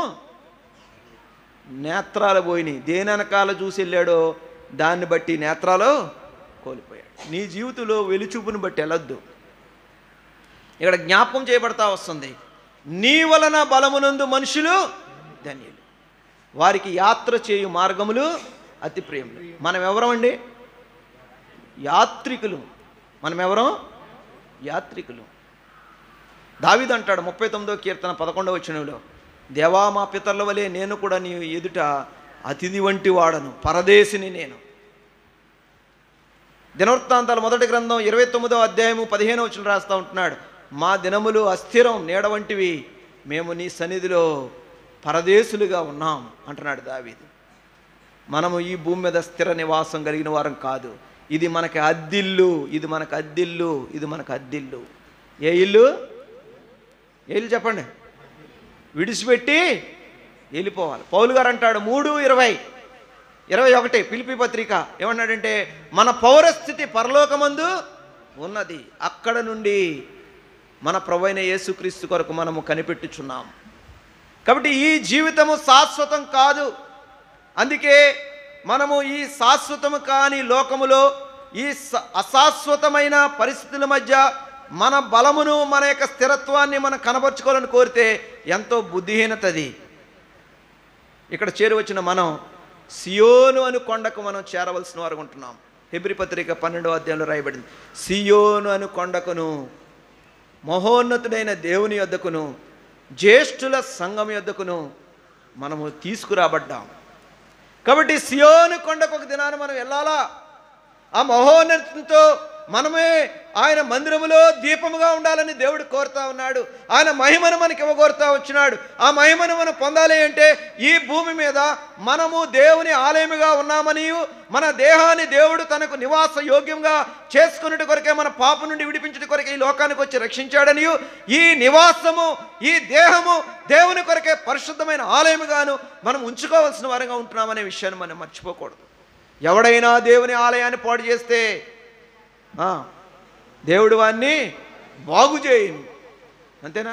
నేత్రాలు పోయినాయి దేని వెనకాల చూసి వెళ్ళాడో దాన్ని బట్టి నేత్రాలు కోల్పోయాడు నీ జీవితంలో వెలుచూపుని బట్టి వెళ్ళొద్దు ఇక్కడ జ్ఞాపకం చేయబడతా వస్తుంది నీ వలన బలమునందు మనుషులు ధన్యులు వారికి యాత్ర చేయు మార్గములు అతి ప్రియములు మనం ఎవరమండి యాత్రికులు మనం ఎవరం యాత్రికులు దావిదు అంటాడు ముప్పై తొమ్మిదో కీర్తన పదకొండవ వచనంలో దేవా మా పితరుల వలె నేను కూడా నీ ఎదుట అతిథి వంటి వాడను పరదేశిని నేను దినవృత్తాంతాల మొదటి గ్రంథం ఇరవై తొమ్మిదో అధ్యాయము పదిహేను వచ్చిన రాస్తా ఉంటున్నాడు మా దినములు అస్థిరం నీడ వంటివి మేము నీ సన్నిధిలో పరదేశులుగా ఉన్నాం అంటున్నాడు దావీదు మనము ఈ భూమి మీద స్థిర నివాసం కలిగిన వారం కాదు ఇది మనకి అద్దిల్లు ఇది మనకు అద్దిల్లు ఇది మనకు అద్దిల్లు ఏ ఇల్లు ఏ ఇల్లు చెప్పండి విడిచిపెట్టి వెళ్ళిపోవాలి పౌలు గారు అంటాడు మూడు ఇరవై ఇరవై ఒకటి పిలిపి పత్రిక ఏమన్నాడంటే మన పౌరస్థితి పరలోకమందు ఉన్నది అక్కడ నుండి మన ప్రభైన యేసుక్రీస్తు కొరకు మనము కనిపెట్టుచున్నాం కాబట్టి ఈ జీవితము శాశ్వతం కాదు అందుకే మనము ఈ శాశ్వతము కాని లోకములో ఈ స- అశాశ్వతమైన పరిస్థితుల మధ్య మన బలమును మన యొక్క స్థిరత్వాన్ని మనం కనబరుచుకోవాలని కోరితే ఎంతో బుద్ధిహీనతది ఇక్కడ చేరువచ్చిన మనం సియోను అను కొండకు మనం చేరవలసిన వారు ఉంటున్నాం హెబ్రి పత్రిక పన్నెండవ అధ్యాయంలో రాయబడింది సియోను అను కొండకును మహోన్నతుడైన దేవుని యొద్దకును జ్యేష్ఠుల సంఘం యొద్దకును మనము తీసుకురాబడ్డాం కాబట్టి సియోను కొండకు ఒక దినాన మనం వెళ్ళాలా ఆ మహోన్నతంతో మనమే ఆయన మందిరములో దీపముగా ఉండాలని దేవుడు కోరుతా ఉన్నాడు ఆయన మహిమను మనకి ఇవ్వగోరుతా వచ్చినాడు ఆ మహిమను మనం పొందాలి అంటే ఈ భూమి మీద మనము దేవుని ఆలయముగా ఉన్నామని మన దేహాన్ని దేవుడు తనకు నివాస యోగ్యంగా చేసుకున్నట్టు కొరకే మన పాప నుండి విడిపించుట కొరకే ఈ లోకానికి వచ్చి రక్షించాడని ఈ నివాసము ఈ దేహము దేవుని కొరకే పరిశుద్ధమైన ఆలయముగాను మనం ఉంచుకోవాల్సిన వారంగా ఉంటున్నామనే విషయాన్ని మనం మర్చిపోకూడదు ఎవడైనా దేవుని ఆలయాన్ని పాడు చేస్తే ఆ, దేవుడు వాన్ని బాగు చేయను అంతేనా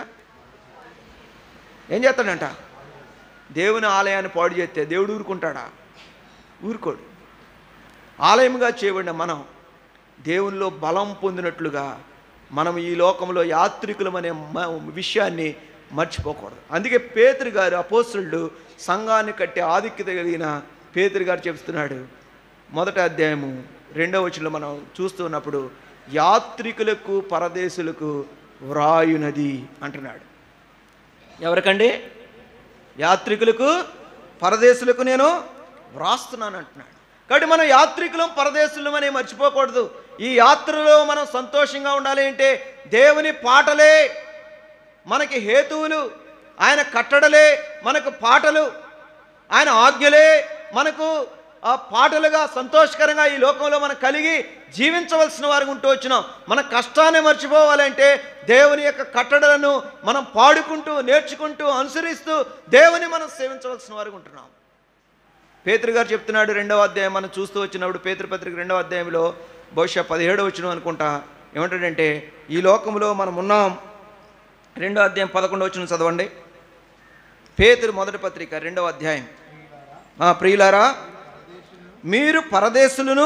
ఏం చేస్తాడంట దేవుని ఆలయాన్ని పాడు చేస్తే దేవుడు ఊరుకుంటాడా ఊరుకోడు ఆలయముగా చేయబడిన మనం దేవునిలో బలం పొందినట్లుగా మనం ఈ లోకంలో యాత్రికులమనే మ- విషయాన్ని మర్చిపోకూడదు అందుకే పేతురు గారు అపోస్తులు సంఘాన్ని కట్టే ఆధిక్యత కలిగిన పేతురు గారు చెప్తున్నాడు మొదటి అధ్యాయము రెండవ వచనంలో మనం చూస్తున్నప్పుడు యాత్రికులకు పరదేశులకు వ్రాయునది అంటున్నాడు ఎవరికండి యాత్రికులకు పరదేశులకు నేను వ్రాస్తున్నాను అంటున్నాడు కాబట్టి మనం యాత్రికులం పరదేశులం అని మర్చిపోకూడదు ఈ యాత్రలో మనం సంతోషంగా ఉండాలి అంటే దేవుని పాటలే మనకి హేతువులు ఆయన కట్టడలే మనకు పాటలు ఆయన ఆజ్ఞలే మనకు ఆ పాటలుగా సంతోషకరంగా ఈ లోకంలో మనం కలిగి జీవించవలసిన వారికి ఉంటూ వచ్చినాం మన కష్టాన్ని మర్చిపోవాలంటే దేవుని యొక్క కట్టడలను మనం పాడుకుంటూ నేర్చుకుంటూ అనుసరిస్తూ దేవుని మనం సేవించవలసిన వారికి ఉంటున్నాం పేతురు గారు చెప్తున్నాడు రెండవ అధ్యాయం మనం చూస్తూ వచ్చినప్పుడు పేతృపత్రిక రెండవ అధ్యాయంలో బహుశా పదిహేడవ వచ్చిన అనుకుంటా ఏమంటాడంటే ఈ లోకంలో మనం ఉన్నాం రెండో అధ్యాయం పదకొండవ వచ్చిన చదవండి పేతురు మొదటి పత్రిక రెండవ అధ్యాయం ఆ, ప్రియులారా మీరు పరదేశులను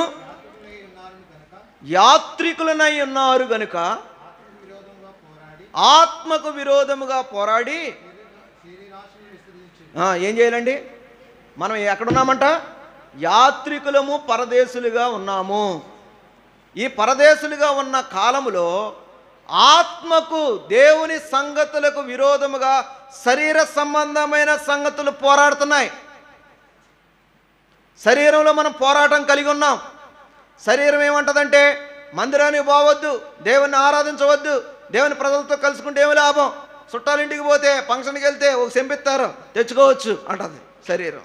యాత్రికులనై ఉన్నారు గనుక ఆత్మకు విరోధముగా పోరాడి ఆ, ఏం చేయాలండి మనం ఎక్కడున్నామంట యాత్రికులము పరదేశులుగా ఉన్నాము ఈ పరదేశులుగా ఉన్న కాలములో ఆత్మకు దేవుని సంగతులకు విరోధముగా శరీర సంబంధమైన సంగతులు పోరాడుతున్నాయి శరీరంలో మనం పోరాటం కలిగి ఉన్నాం శరీరం ఏమంటదంటే మందిరానికి పోవద్దు దేవుని ఆరాధించవద్దు దేవుని ప్రజలతో కలుసుకుంటే ఏమి లాభం చుట్టాలింటికి పోతే ఫంక్షన్కి వెళ్తే ఒక సెంపిస్తారు తెచ్చుకోవచ్చు అంటది శరీరం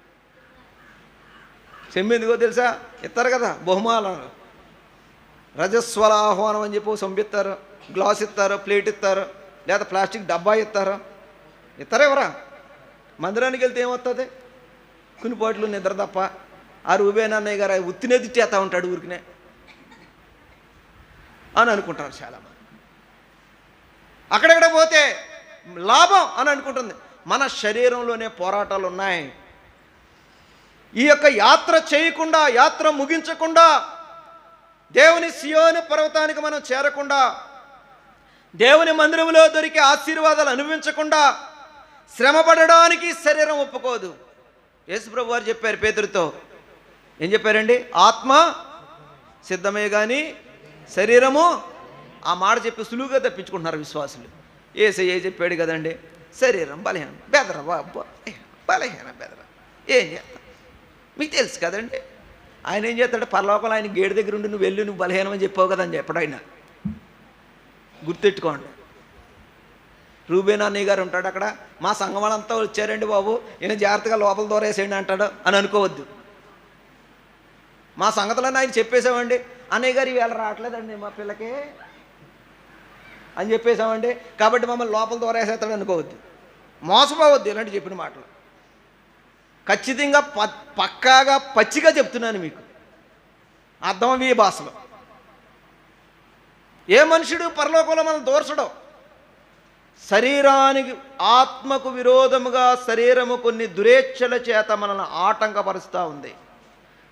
సెంబి ఎందుకో తెలుసా ఇస్తారు కదా బహుమానాలు రజస్వల ఆహ్వానం అని చెప్పి సంపిస్తారు గ్లాస్ ఇస్తారు ప్లేట్ ఇస్తారు లేదా ప్లాస్టిక్ డబ్బా ఇస్తారు ఇస్తారా ఎవరా మందిరానికి వెళ్తే ఏమవుతుంది కునిపాట్లు నిద్ర తప్ప ఆ రూబేన్ అన్నయ్య గారు ఉత్తినే తిట్టేస్తా ఉంటాడు ఊరికినే అని అనుకుంటారు చాలామంది అక్కడెక్కడ పోతే లాభం అని అనుకుంటుంది మన శరీరంలోనే పోరాటాలు ఉన్నాయి ఈ యొక్క యాత్ర చేయకుండా యాత్ర ముగించకుండా దేవుని సియోని పర్వతానికి మనం చేరకుండా దేవుని మందిరంలో దొరికే ఆశీర్వాదాలు అనుభవించకుండా శ్రమపడడానికి శరీరం ఒప్పుకోదు యేసుప్రభు వారు చెప్పారు పేతురితో ఏం చెప్పారండి ఆత్మ సిద్ధమే కానీ శరీరము ఆ మాట చెప్పి సులువుగా తప్పించుకుంటున్నారు విశ్వాసులు ఏసే ఏ చెప్పాడు కదండి శరీరం బలహీనం బెదర బాబు బలహీన బెదర ఏం చేస్తాం మీకు తెలుసు కదండి ఆయన ఏం చేస్తాడు పరలోకంలో ఆయన గేటు దగ్గర ఉండి నువ్వు వెళ్ళి నువ్వు బలహీనం అని చెప్పావు కదా అని చెప్పాడు ఆయన గుర్తెట్టుకోండి రూబేనా అన్నయ్య గారు ఉంటాడు అక్కడ మా సంఘం వాళ్ళంతా వచ్చారండి బాబు ఈయన జాగ్రత్తగా లోపల దూరేసేయండి అంటాడు అని అనుకోవద్దు మా సంగతులన్నీ ఆయన చెప్పేసామండి అన్నయ్య గారు ఇవాళ రావట్లేదండి మా పిల్లకి అని చెప్పేసామండి కాబట్టి మమ్మల్ని లోపల దూరేసేస్తాడు అనుకోవద్దు మోసపోవద్దు ఇలాంటి చెప్పిన మాటలు ఖచ్చితంగా ప పక్కాగా పచ్చిగా చెప్తున్నాను మీకు అర్థం ఈ భాషలో ఏ మనుషుడు పరలోకంలో మనం దోర్చడం శరీరానికి ఆత్మకు విరోధముగా శరీరము కొన్ని దురేచ్ఛల చేత మనల్ని ఆటంకపరుస్తూ ఉంది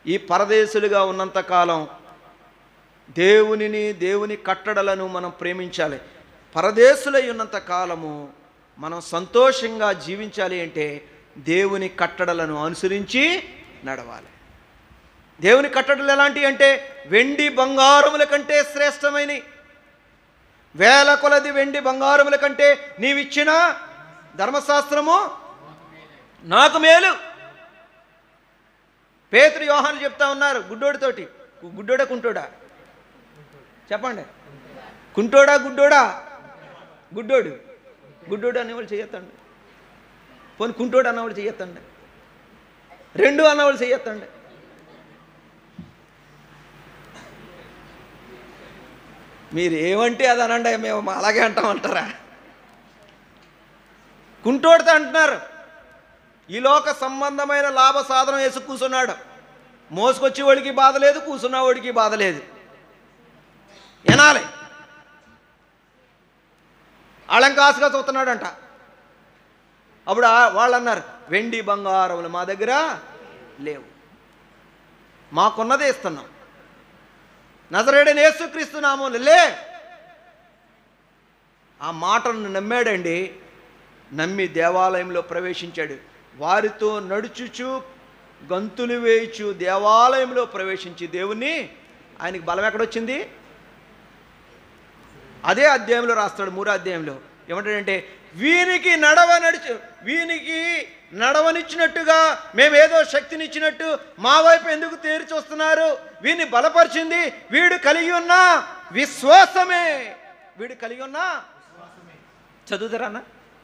ఈ పరదేశులుగా ఉన్నంత కాలం దేవునిని దేవుని కట్టడలను మనం ప్రేమించాలి పరదేశులై ఉన్నంత కాలము మనం సంతోషంగా జీవించాలి అంటే దేవుని కట్టడలను అనుసరించి నడవాలి దేవుని కట్టడలు ఎలాంటివి అంటే వెండి బంగారముల కంటే శ్రేష్టమైన వేల కొలది వెండి బంగారముల కంటే నీవిచ్చిన ధర్మశాస్త్రము నాకు మేలు పేతురు యోహాను చెప్తా ఉన్నారు గుడ్డోడితోటి గుడ్డోడా కుంటోడా చెప్పండి కుంటోడా గుడ్డోడా గుడ్డోడు గుడ్డోడు అనేవాళ్ళు చేయొద్దండి పోనీ కుంటోడు అన్నవాళ్ళు చేయొద్దండి రెండు అన్నవాళ్ళు చేయొద్దండి మీరు ఏమంటే అది అనండి మేము అలాగే అంటామంటారా కుంటోడితో అంటున్నారు ఈ లోక సంబంధమైన లాభ సాధనం వేసి కూర్చున్నాడు మోసుకొచ్చేవాడికి బాధ లేదు కూర్చున్నవాడికి బాధ లేదు వినాలి అళంకాసుగా చూస్తున్నాడంట అప్పుడు ఆ- వాళ్ళు అన్నారు వెండి బంగారములు మా దగ్గర లేవు మాకున్నదే ఇస్తున్నాం నజరేడని యేసుక్రీస్తు నామములు లే ఆ మాటలను నమ్మాడండి నమ్మి దేవాలయంలో ప్రవేశించాడు వారితో నడుచుచు గంతులు వేయచు దేవాలయంలో ప్రవేశించి దేవుణ్ణి ఆయనకి బలం ఎక్కడొచ్చింది అదే అధ్యాయంలో రాస్తాడు మూడో అధ్యాయంలో ఏమంటాడంటే వీనికి నడవ నడిచి వీనికి నడవనిచ్చినట్టుగా మేము ఏదో శక్తినిచ్చినట్టు మా వైపు ఎందుకు తేరి చూస్తున్నారు వీని బలపరిచింది వీడు కలిగి ఉన్న విశ్వాసమే వీడు కలిగి ఉన్న చదువుతారా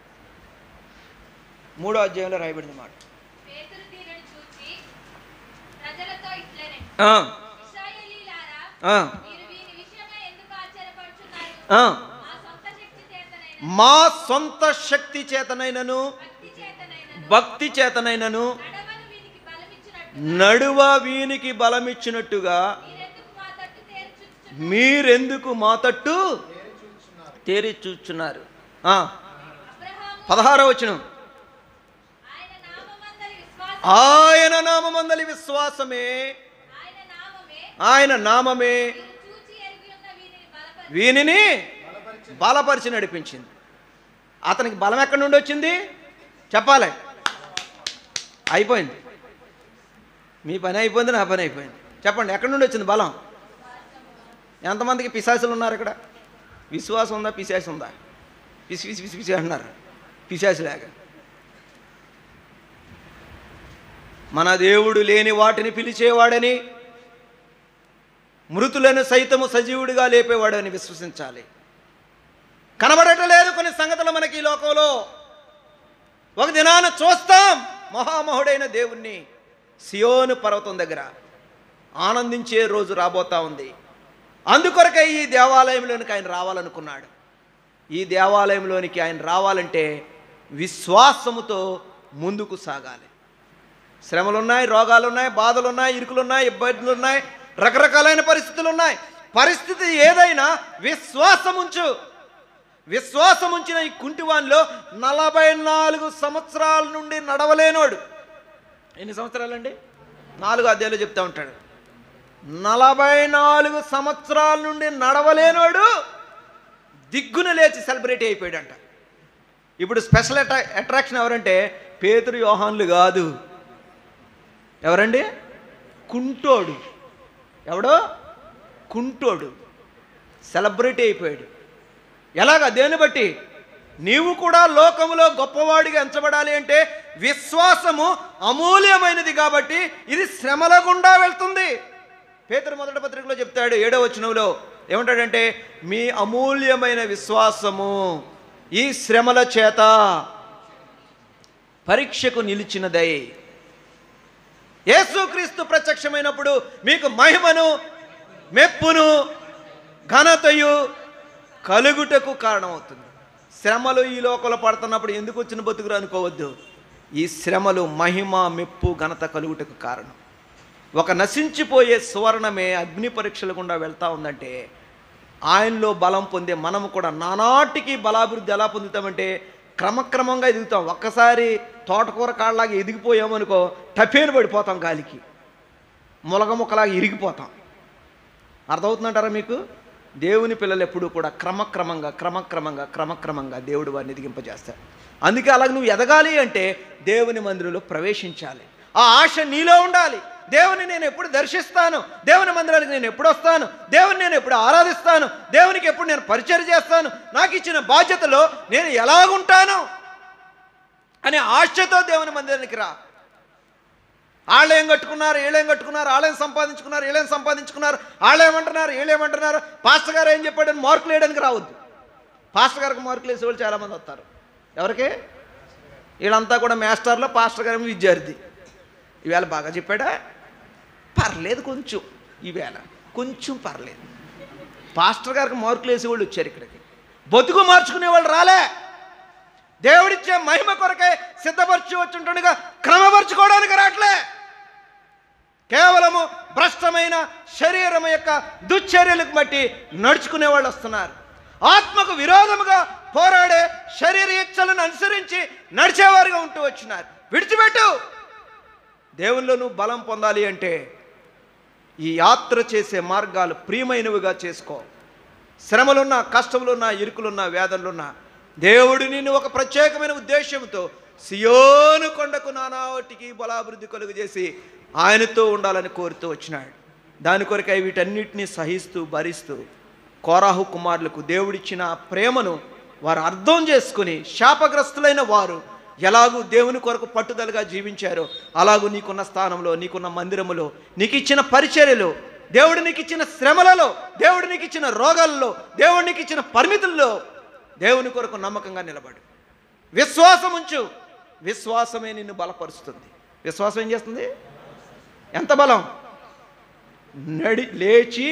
మూడో అధ్యాయంలో రాయబడింది మాట పేతురు దీనిని చూచి ప్రజలతో ఇట్లనే ఆ, ఇశ్రాయేలీయులారా, ఆ, మీరు వీని విషయమై ఎందుకు ఆశ్చర్యపడుచున్నారు? ఆ. మా సొంత శక్తి చేతనైన మా సొంత శక్తి చేతనైనను భక్తి చేతనైనను భక్తి చేతనైనను నడవను వీనికి బలమిచ్చినట్టు నడువ వీనికి బలమిచ్చినట్టుగా మీరెందుకు మా తట్టు తేల్చుచు మీరెందుకు మా తట్టు తేరి చూచున్నారు ఆ, అబ్రహాము పదహారో వచనం ఆయన నామమందలి విశ్వాసం ఆయన నామమందలి విశ్వాసమే ఆయన నామమే ఆయన నామమే మీరు చూచి ఎరిగి ఉన్న వీరిని బలపరి వీనిని బలపరిచి నడిపించింది అతనికి బలం ఎక్కడి నుండి వచ్చింది చెప్పాలి అయిపోయింది మీ పని అయిపోయింది నా పని అయిపోయింది చెప్పండి ఎక్కడి నుండి వచ్చింది బలం ఎంతమందికి పిశాసులు ఉన్నారు ఇక్కడ విశ్వాసం ఉందా పిశాసి ఉందా పిసి పిసి పిసి పిసి అంటున్నారు పిశాసులాగా మన దేవుడు లేని వాటిని పిలిచేవాడని మృతులను సైతము సజీవుడిగా లేపేవాడని విశ్వసించాలి కనబడటలేదు కొన్ని సంగతులు మనకి ఈ లోకంలో ఒక దినాన చూస్తాం మహామహుడైన దేవుణ్ణి సియోను పర్వతం దగ్గర ఆనందించే రోజు రాబోతా ఉంది అందుకొరకే ఈ దేవాలయంలోనికి ఆయన రావాలనుకున్నాడు ఈ దేవాలయంలోనికి ఆయన రావాలంటే విశ్వాసముతో ముందుకు సాగాలి శ్రమలు ఉన్నాయి రోగాలు ఉన్నాయి బాధలు ఉన్నాయి ఇరుకులు ఉన్నాయి ఇబ్బందులు ఉన్నాయి రకరకాలైన పరిస్థితులు ఉన్నాయి పరిస్థితి ఏదైనా విశ్వాసం ఉంచు విశ్వాసం ఉంచిన ఈ కుంటివాన్లో నలభై నాలుగు సంవత్సరాల నుండి నడవలేనోడు ఎన్ని సంవత్సరాలండి నాలుగు అధ్యాయులు చెప్తా ఉంటాడు నలభై నాలుగు సంవత్సరాల నుండి నడవలేనోడు దిగ్గున లేచి సెలబ్రిటీ అయిపోయాడంట ఇప్పుడు స్పెషల్ అట్రా అట్రాక్షన్ ఎవరంటే పేతురు యోహాన్లు కాదు ఎవరండి కుంటోడు ఎవడో కుంటోడు సెలబ్రిటీ అయిపోయాడు ఎలాగా దేన్ని బట్టి నీవు కూడా లోకములో గొప్పవాడిగా ఎంచబడాలి అంటే విశ్వాసము అమూల్యమైనది కాబట్టి ఇది శ్రమల గుండా వెళ్తుంది పేతురు మొదటి పత్రికలో చెప్తాడు ఏడో వచనంలో ఏమంటాడంటే మీ అమూల్యమైన విశ్వాసము ఈ శ్రమల చేత పరీక్షకు నిలిచినదై యేసుక్రీస్తు ప్రత్యక్షమైనప్పుడు మీకు మహిమను మెప్పును ఘనతయు కలుగుటకు కారణమవుతుంది శ్రమలు ఈ లోకంలో పడుతున్నప్పుడు ఎందుకు వచ్చిన బతుకురు అనుకోవద్దు ఈ శ్రమలు మహిమ మెప్పు ఘనత కలుగుటకు కారణం ఒక నశించిపోయే సువర్ణమే అగ్ని పరీక్షల గుండా వెళ్తా ఉందంటే ఆయనలో బలం పొందే మనము కూడా నానాటికి బలాభివృద్ధి ఎలా పొందుతామంటే క్రమక్రమంగా ఎదుగుతాం ఒక్కసారి తోటకూర కాళ్ళలాగా ఎదిగిపోయామనుకో టపేను పడిపోతాం గాలికి ములగ ముక్కలాగా ఇరిగిపోతాం అర్థమవుతుందంటారా మీకు దేవుని పిల్లలు ఎప్పుడూ కూడా క్రమక్రమంగా క్రమక్రమంగా క్రమక్రమంగా దేవుడు వారిని ఎదిగింపజేస్తాడు అందుకే అలాగ నువ్వు ఎదగాలి అంటే దేవుని మందిరంలో ప్రవేశించాలి ఆ ఆశ నీలో ఉండాలి దేవుని నేను ఎప్పుడు దర్శిస్తాను దేవుని మందిరానికి నేను ఎప్పుడు వస్తాను దేవుని నేను ఎప్పుడు ఆరాధిస్తాను దేవునికి ఎప్పుడు నేను పరిచయం చేస్తాను నాకు ఇచ్చిన బాధ్యతలో నేను ఎలాగుంటాను అనే ఆశతో దేవుని మందిరానికి రా వాళ్ళేం కట్టుకున్నారు వీళ్ళేం కట్టుకున్నారు వాళ్ళేం సంపాదించుకున్నారు వీళ్ళేం సంపాదించుకున్నారు వాళ్ళేమంటున్నారు వీళ్ళేమంటున్నారు పాస్టర్ గారు ఏం చెప్పాడని మార్కులు వేయడానికి రావద్దు పాస్టర్ గారికి మార్కులు వేసే వాళ్ళు చాలామంది వస్తారు ఎవరికి వీళ్ళంతా కూడా మాస్టర్లో పాస్టర్ గారు విద్యార్థి ఈవేళ బాగా చెప్పాడా పర్లేదు కొంచెం ఈవేళ కొంచెం పర్లేదు పాస్టర్ గారికి మార్కులు వేసేవాళ్ళు వచ్చారు ఇక్కడికి బతుకు మార్చుకునే వాళ్ళు రాలే దేవుడిచ్చే మహిమ కొరకే సిద్ధపరచి వచ్చుంటుండగా క్రమపరచుకోవడానికి రావట్లే కేవలము భ్రష్టమైన శరీరం యొక్క దుశ్చర్యలకు బట్టి నడుచుకునే వాళ్ళు వస్తున్నారు ఆత్మకు విరోధముగా పోరాడే శరీర ఇచ్చలను అనుసరించి నడిచేవారుగా ఉంటూ వచ్చినారు విడిచిపెట్టు దేవుల్లో నువ్వు బలం పొందాలి అంటే ఈ యాత్ర చేసే మార్గాలు ప్రియమైనవిగా చేసుకో శ్రమలున్నా కష్టములున్నా ఇరుకులున్నా వేదనలున్నా దేవుడు నిన్ను ఒక ప్రత్యేకమైన ఉద్దేశంతో సియోను కొండకు నానాటికి బలాభివృద్ధి కలుగు చేసి ఆయనతో ఉండాలని కోరుతూ వచ్చినాడు దాని కొరకై వీటన్నిటిని సహిస్తూ భరిస్తూ కోరాహు కుమారులకు దేవుడిచ్చిన ఆ ప్రేమను వారు అర్థం చేసుకుని శాపగ్రస్తులైన వారు ఎలాగూ దేవుని కొరకు పట్టుదలగా జీవించారో అలాగూ నీకున్న స్థానంలో నీకున్న మందిరములో నీకు ఇచ్చిన పరిచర్యలో దేవుడు నీకు ఇచ్చిన శ్రమలలో దేవుడు నీకు ఇచ్చిన రోగాల్లో దేవుడు నీకు ఇచ్చిన పరిమితుల్లో దేవుని కొరకు నమ్మకంగా నిలబడు విశ్వాసం ఉంచు విశ్వాసమే నిన్ను బలపరుస్తుంది విశ్వాసం ఏం చేస్తుంది ఎంత బలం నడి లేచి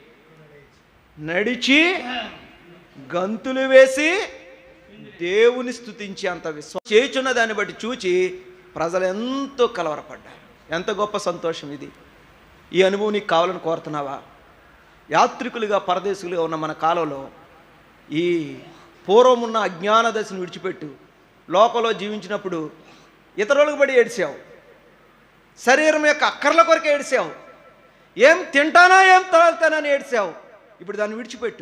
నడిచి గంతులు వేసి దేవుని స్తుతించి అంత విశ్వాసం చేయుచున్న దాన్ని బట్టి చూచి ప్రజలు ఎంతో కలవరపడ్డారు ఎంత గొప్ప సంతోషం ఇది ఈ అనుభవం నీకు కావాలని కోరుతున్నావా యాత్రికులుగా పరదేశులుగా ఉన్న మన కాలంలో ఈ పూర్వం ఉన్న అజ్ఞాన దశను విడిచిపెట్టు లోకంలో జీవించినప్పుడు ఇతరులకు పడి ఏడిసావు శరీరం యొక్క అక్కర్ల కొరకు ఏడిసావు ఏం తింటానా ఏం తాగుతానని ఏడిసావు ఇప్పుడు దాన్ని విడిచిపెట్టు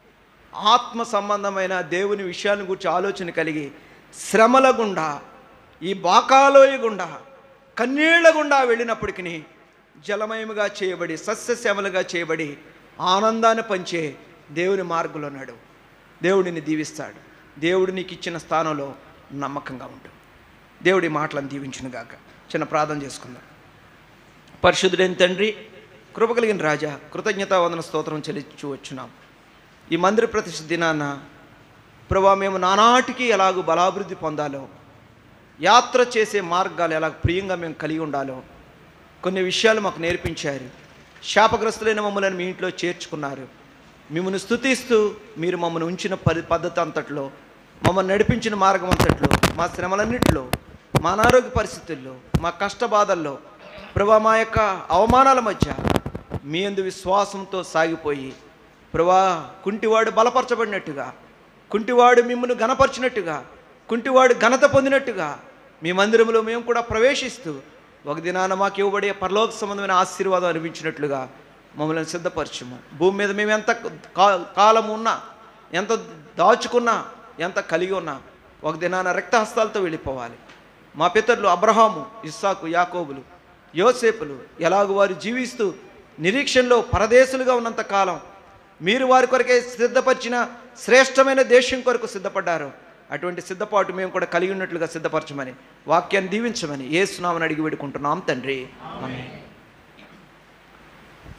ఆత్మ సంబంధమైన దేవుని విషయాన్ని గురించి ఆలోచన కలిగి శ్రమల గుండా ఈ బాకాలోయ గుండా కన్నీళ్ల గుండా వెళ్ళినప్పటికీ జలమయముగా చేయబడి సస్యశ్యామలుగా చేయబడి ఆనందాన్ని పంచే దేవుని మార్గంలో ఉన్నాడు దేవుడిని దీవిస్తాడు దేవుడు నీకు ఇచ్చిన స్థానంలో నమ్మకంగా ఉండు దేవుడి మాటలను దీవించునుగాక చిన్న ప్రార్థన చేసుకుందాం పరిశుద్ధుడైన తండ్రి కృప కలిగిన రాజా కృతజ్ఞతా వందన స్తోత్రం చెల్లించు వచ్చున్నాం ఈ మందిర ప్రతిష్ఠ దినాన ప్రభా మేము నానాటికి ఎలాగూ బలాభివృద్ధి పొందాలో యాత్ర చేసే మార్గాలు ఎలా ప్రియంగా మేము కలిగి ఉండాలో కొన్ని విషయాలు మాకు నేర్పించారు శాపగ్రస్తులైన మమ్మల్ని మీ ఇంట్లో చేర్చుకున్నారు మిమ్మల్ని స్తుతిస్తూ మీరు మమ్మల్ని ఉంచిన పరి పద్ధతి అంతట్లో మమ్మల్ని నడిపించిన మార్గం అంతట్లో మా శ్రమలన్నింటిలో మా అనారోగ్య పరిస్థితుల్లో మా కష్ట బాధల్లో ప్రభా మా యొక్క అవమానాల మధ్య మీ అందు విశ్వాసంతో సాగిపోయి ప్రభా కుంటివాడు బలపరచబడినట్టుగా కుంటివాడు మిమ్మల్ని గణపరిచినట్టుగా కుంటివాడు ఘనత పొందినట్టుగా మీ మందిరంలో మేము కూడా ప్రవేశిస్తూ ఒక దినాన మాకు ఇవ్వబడే పరలోక సంబంధమైన ఆశీర్వాదం అనిపించినట్లుగా మమ్మల్ని సిద్ధపరచము భూమి మీద మేము ఎంత కా- కాలం ఉన్నా ఎంత దాచుకున్నా ఎంత కలిగి ఉన్నా ఒక దినాన రక్తహస్తాలతో వెళ్ళిపోవాలి మా పితరులు అబ్రహాము ఇస్సాకు యాకోబులు యోసేపులు ఎలాగూ వారు జీవిస్తూ నిరీక్షణలో పరదేశులుగా ఉన్నంత కాలం మీరు వారి కొరకే సిద్ధపరిచిన శ్రేష్టమైన దేశం కొరకు సిద్ధపడ్డారు అటువంటి సిద్ధపాటు మేము కూడా కలిగి ఉన్నట్లుగా సిద్ధపరచమని వాక్యాన్ని దీవించమని ఏ సునామని అడిగి వేడుకుంటున్నాం తండ్రి ఆమేన్.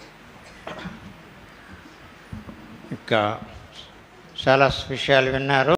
ఇంకా చాలా విషయాలు విన్నారు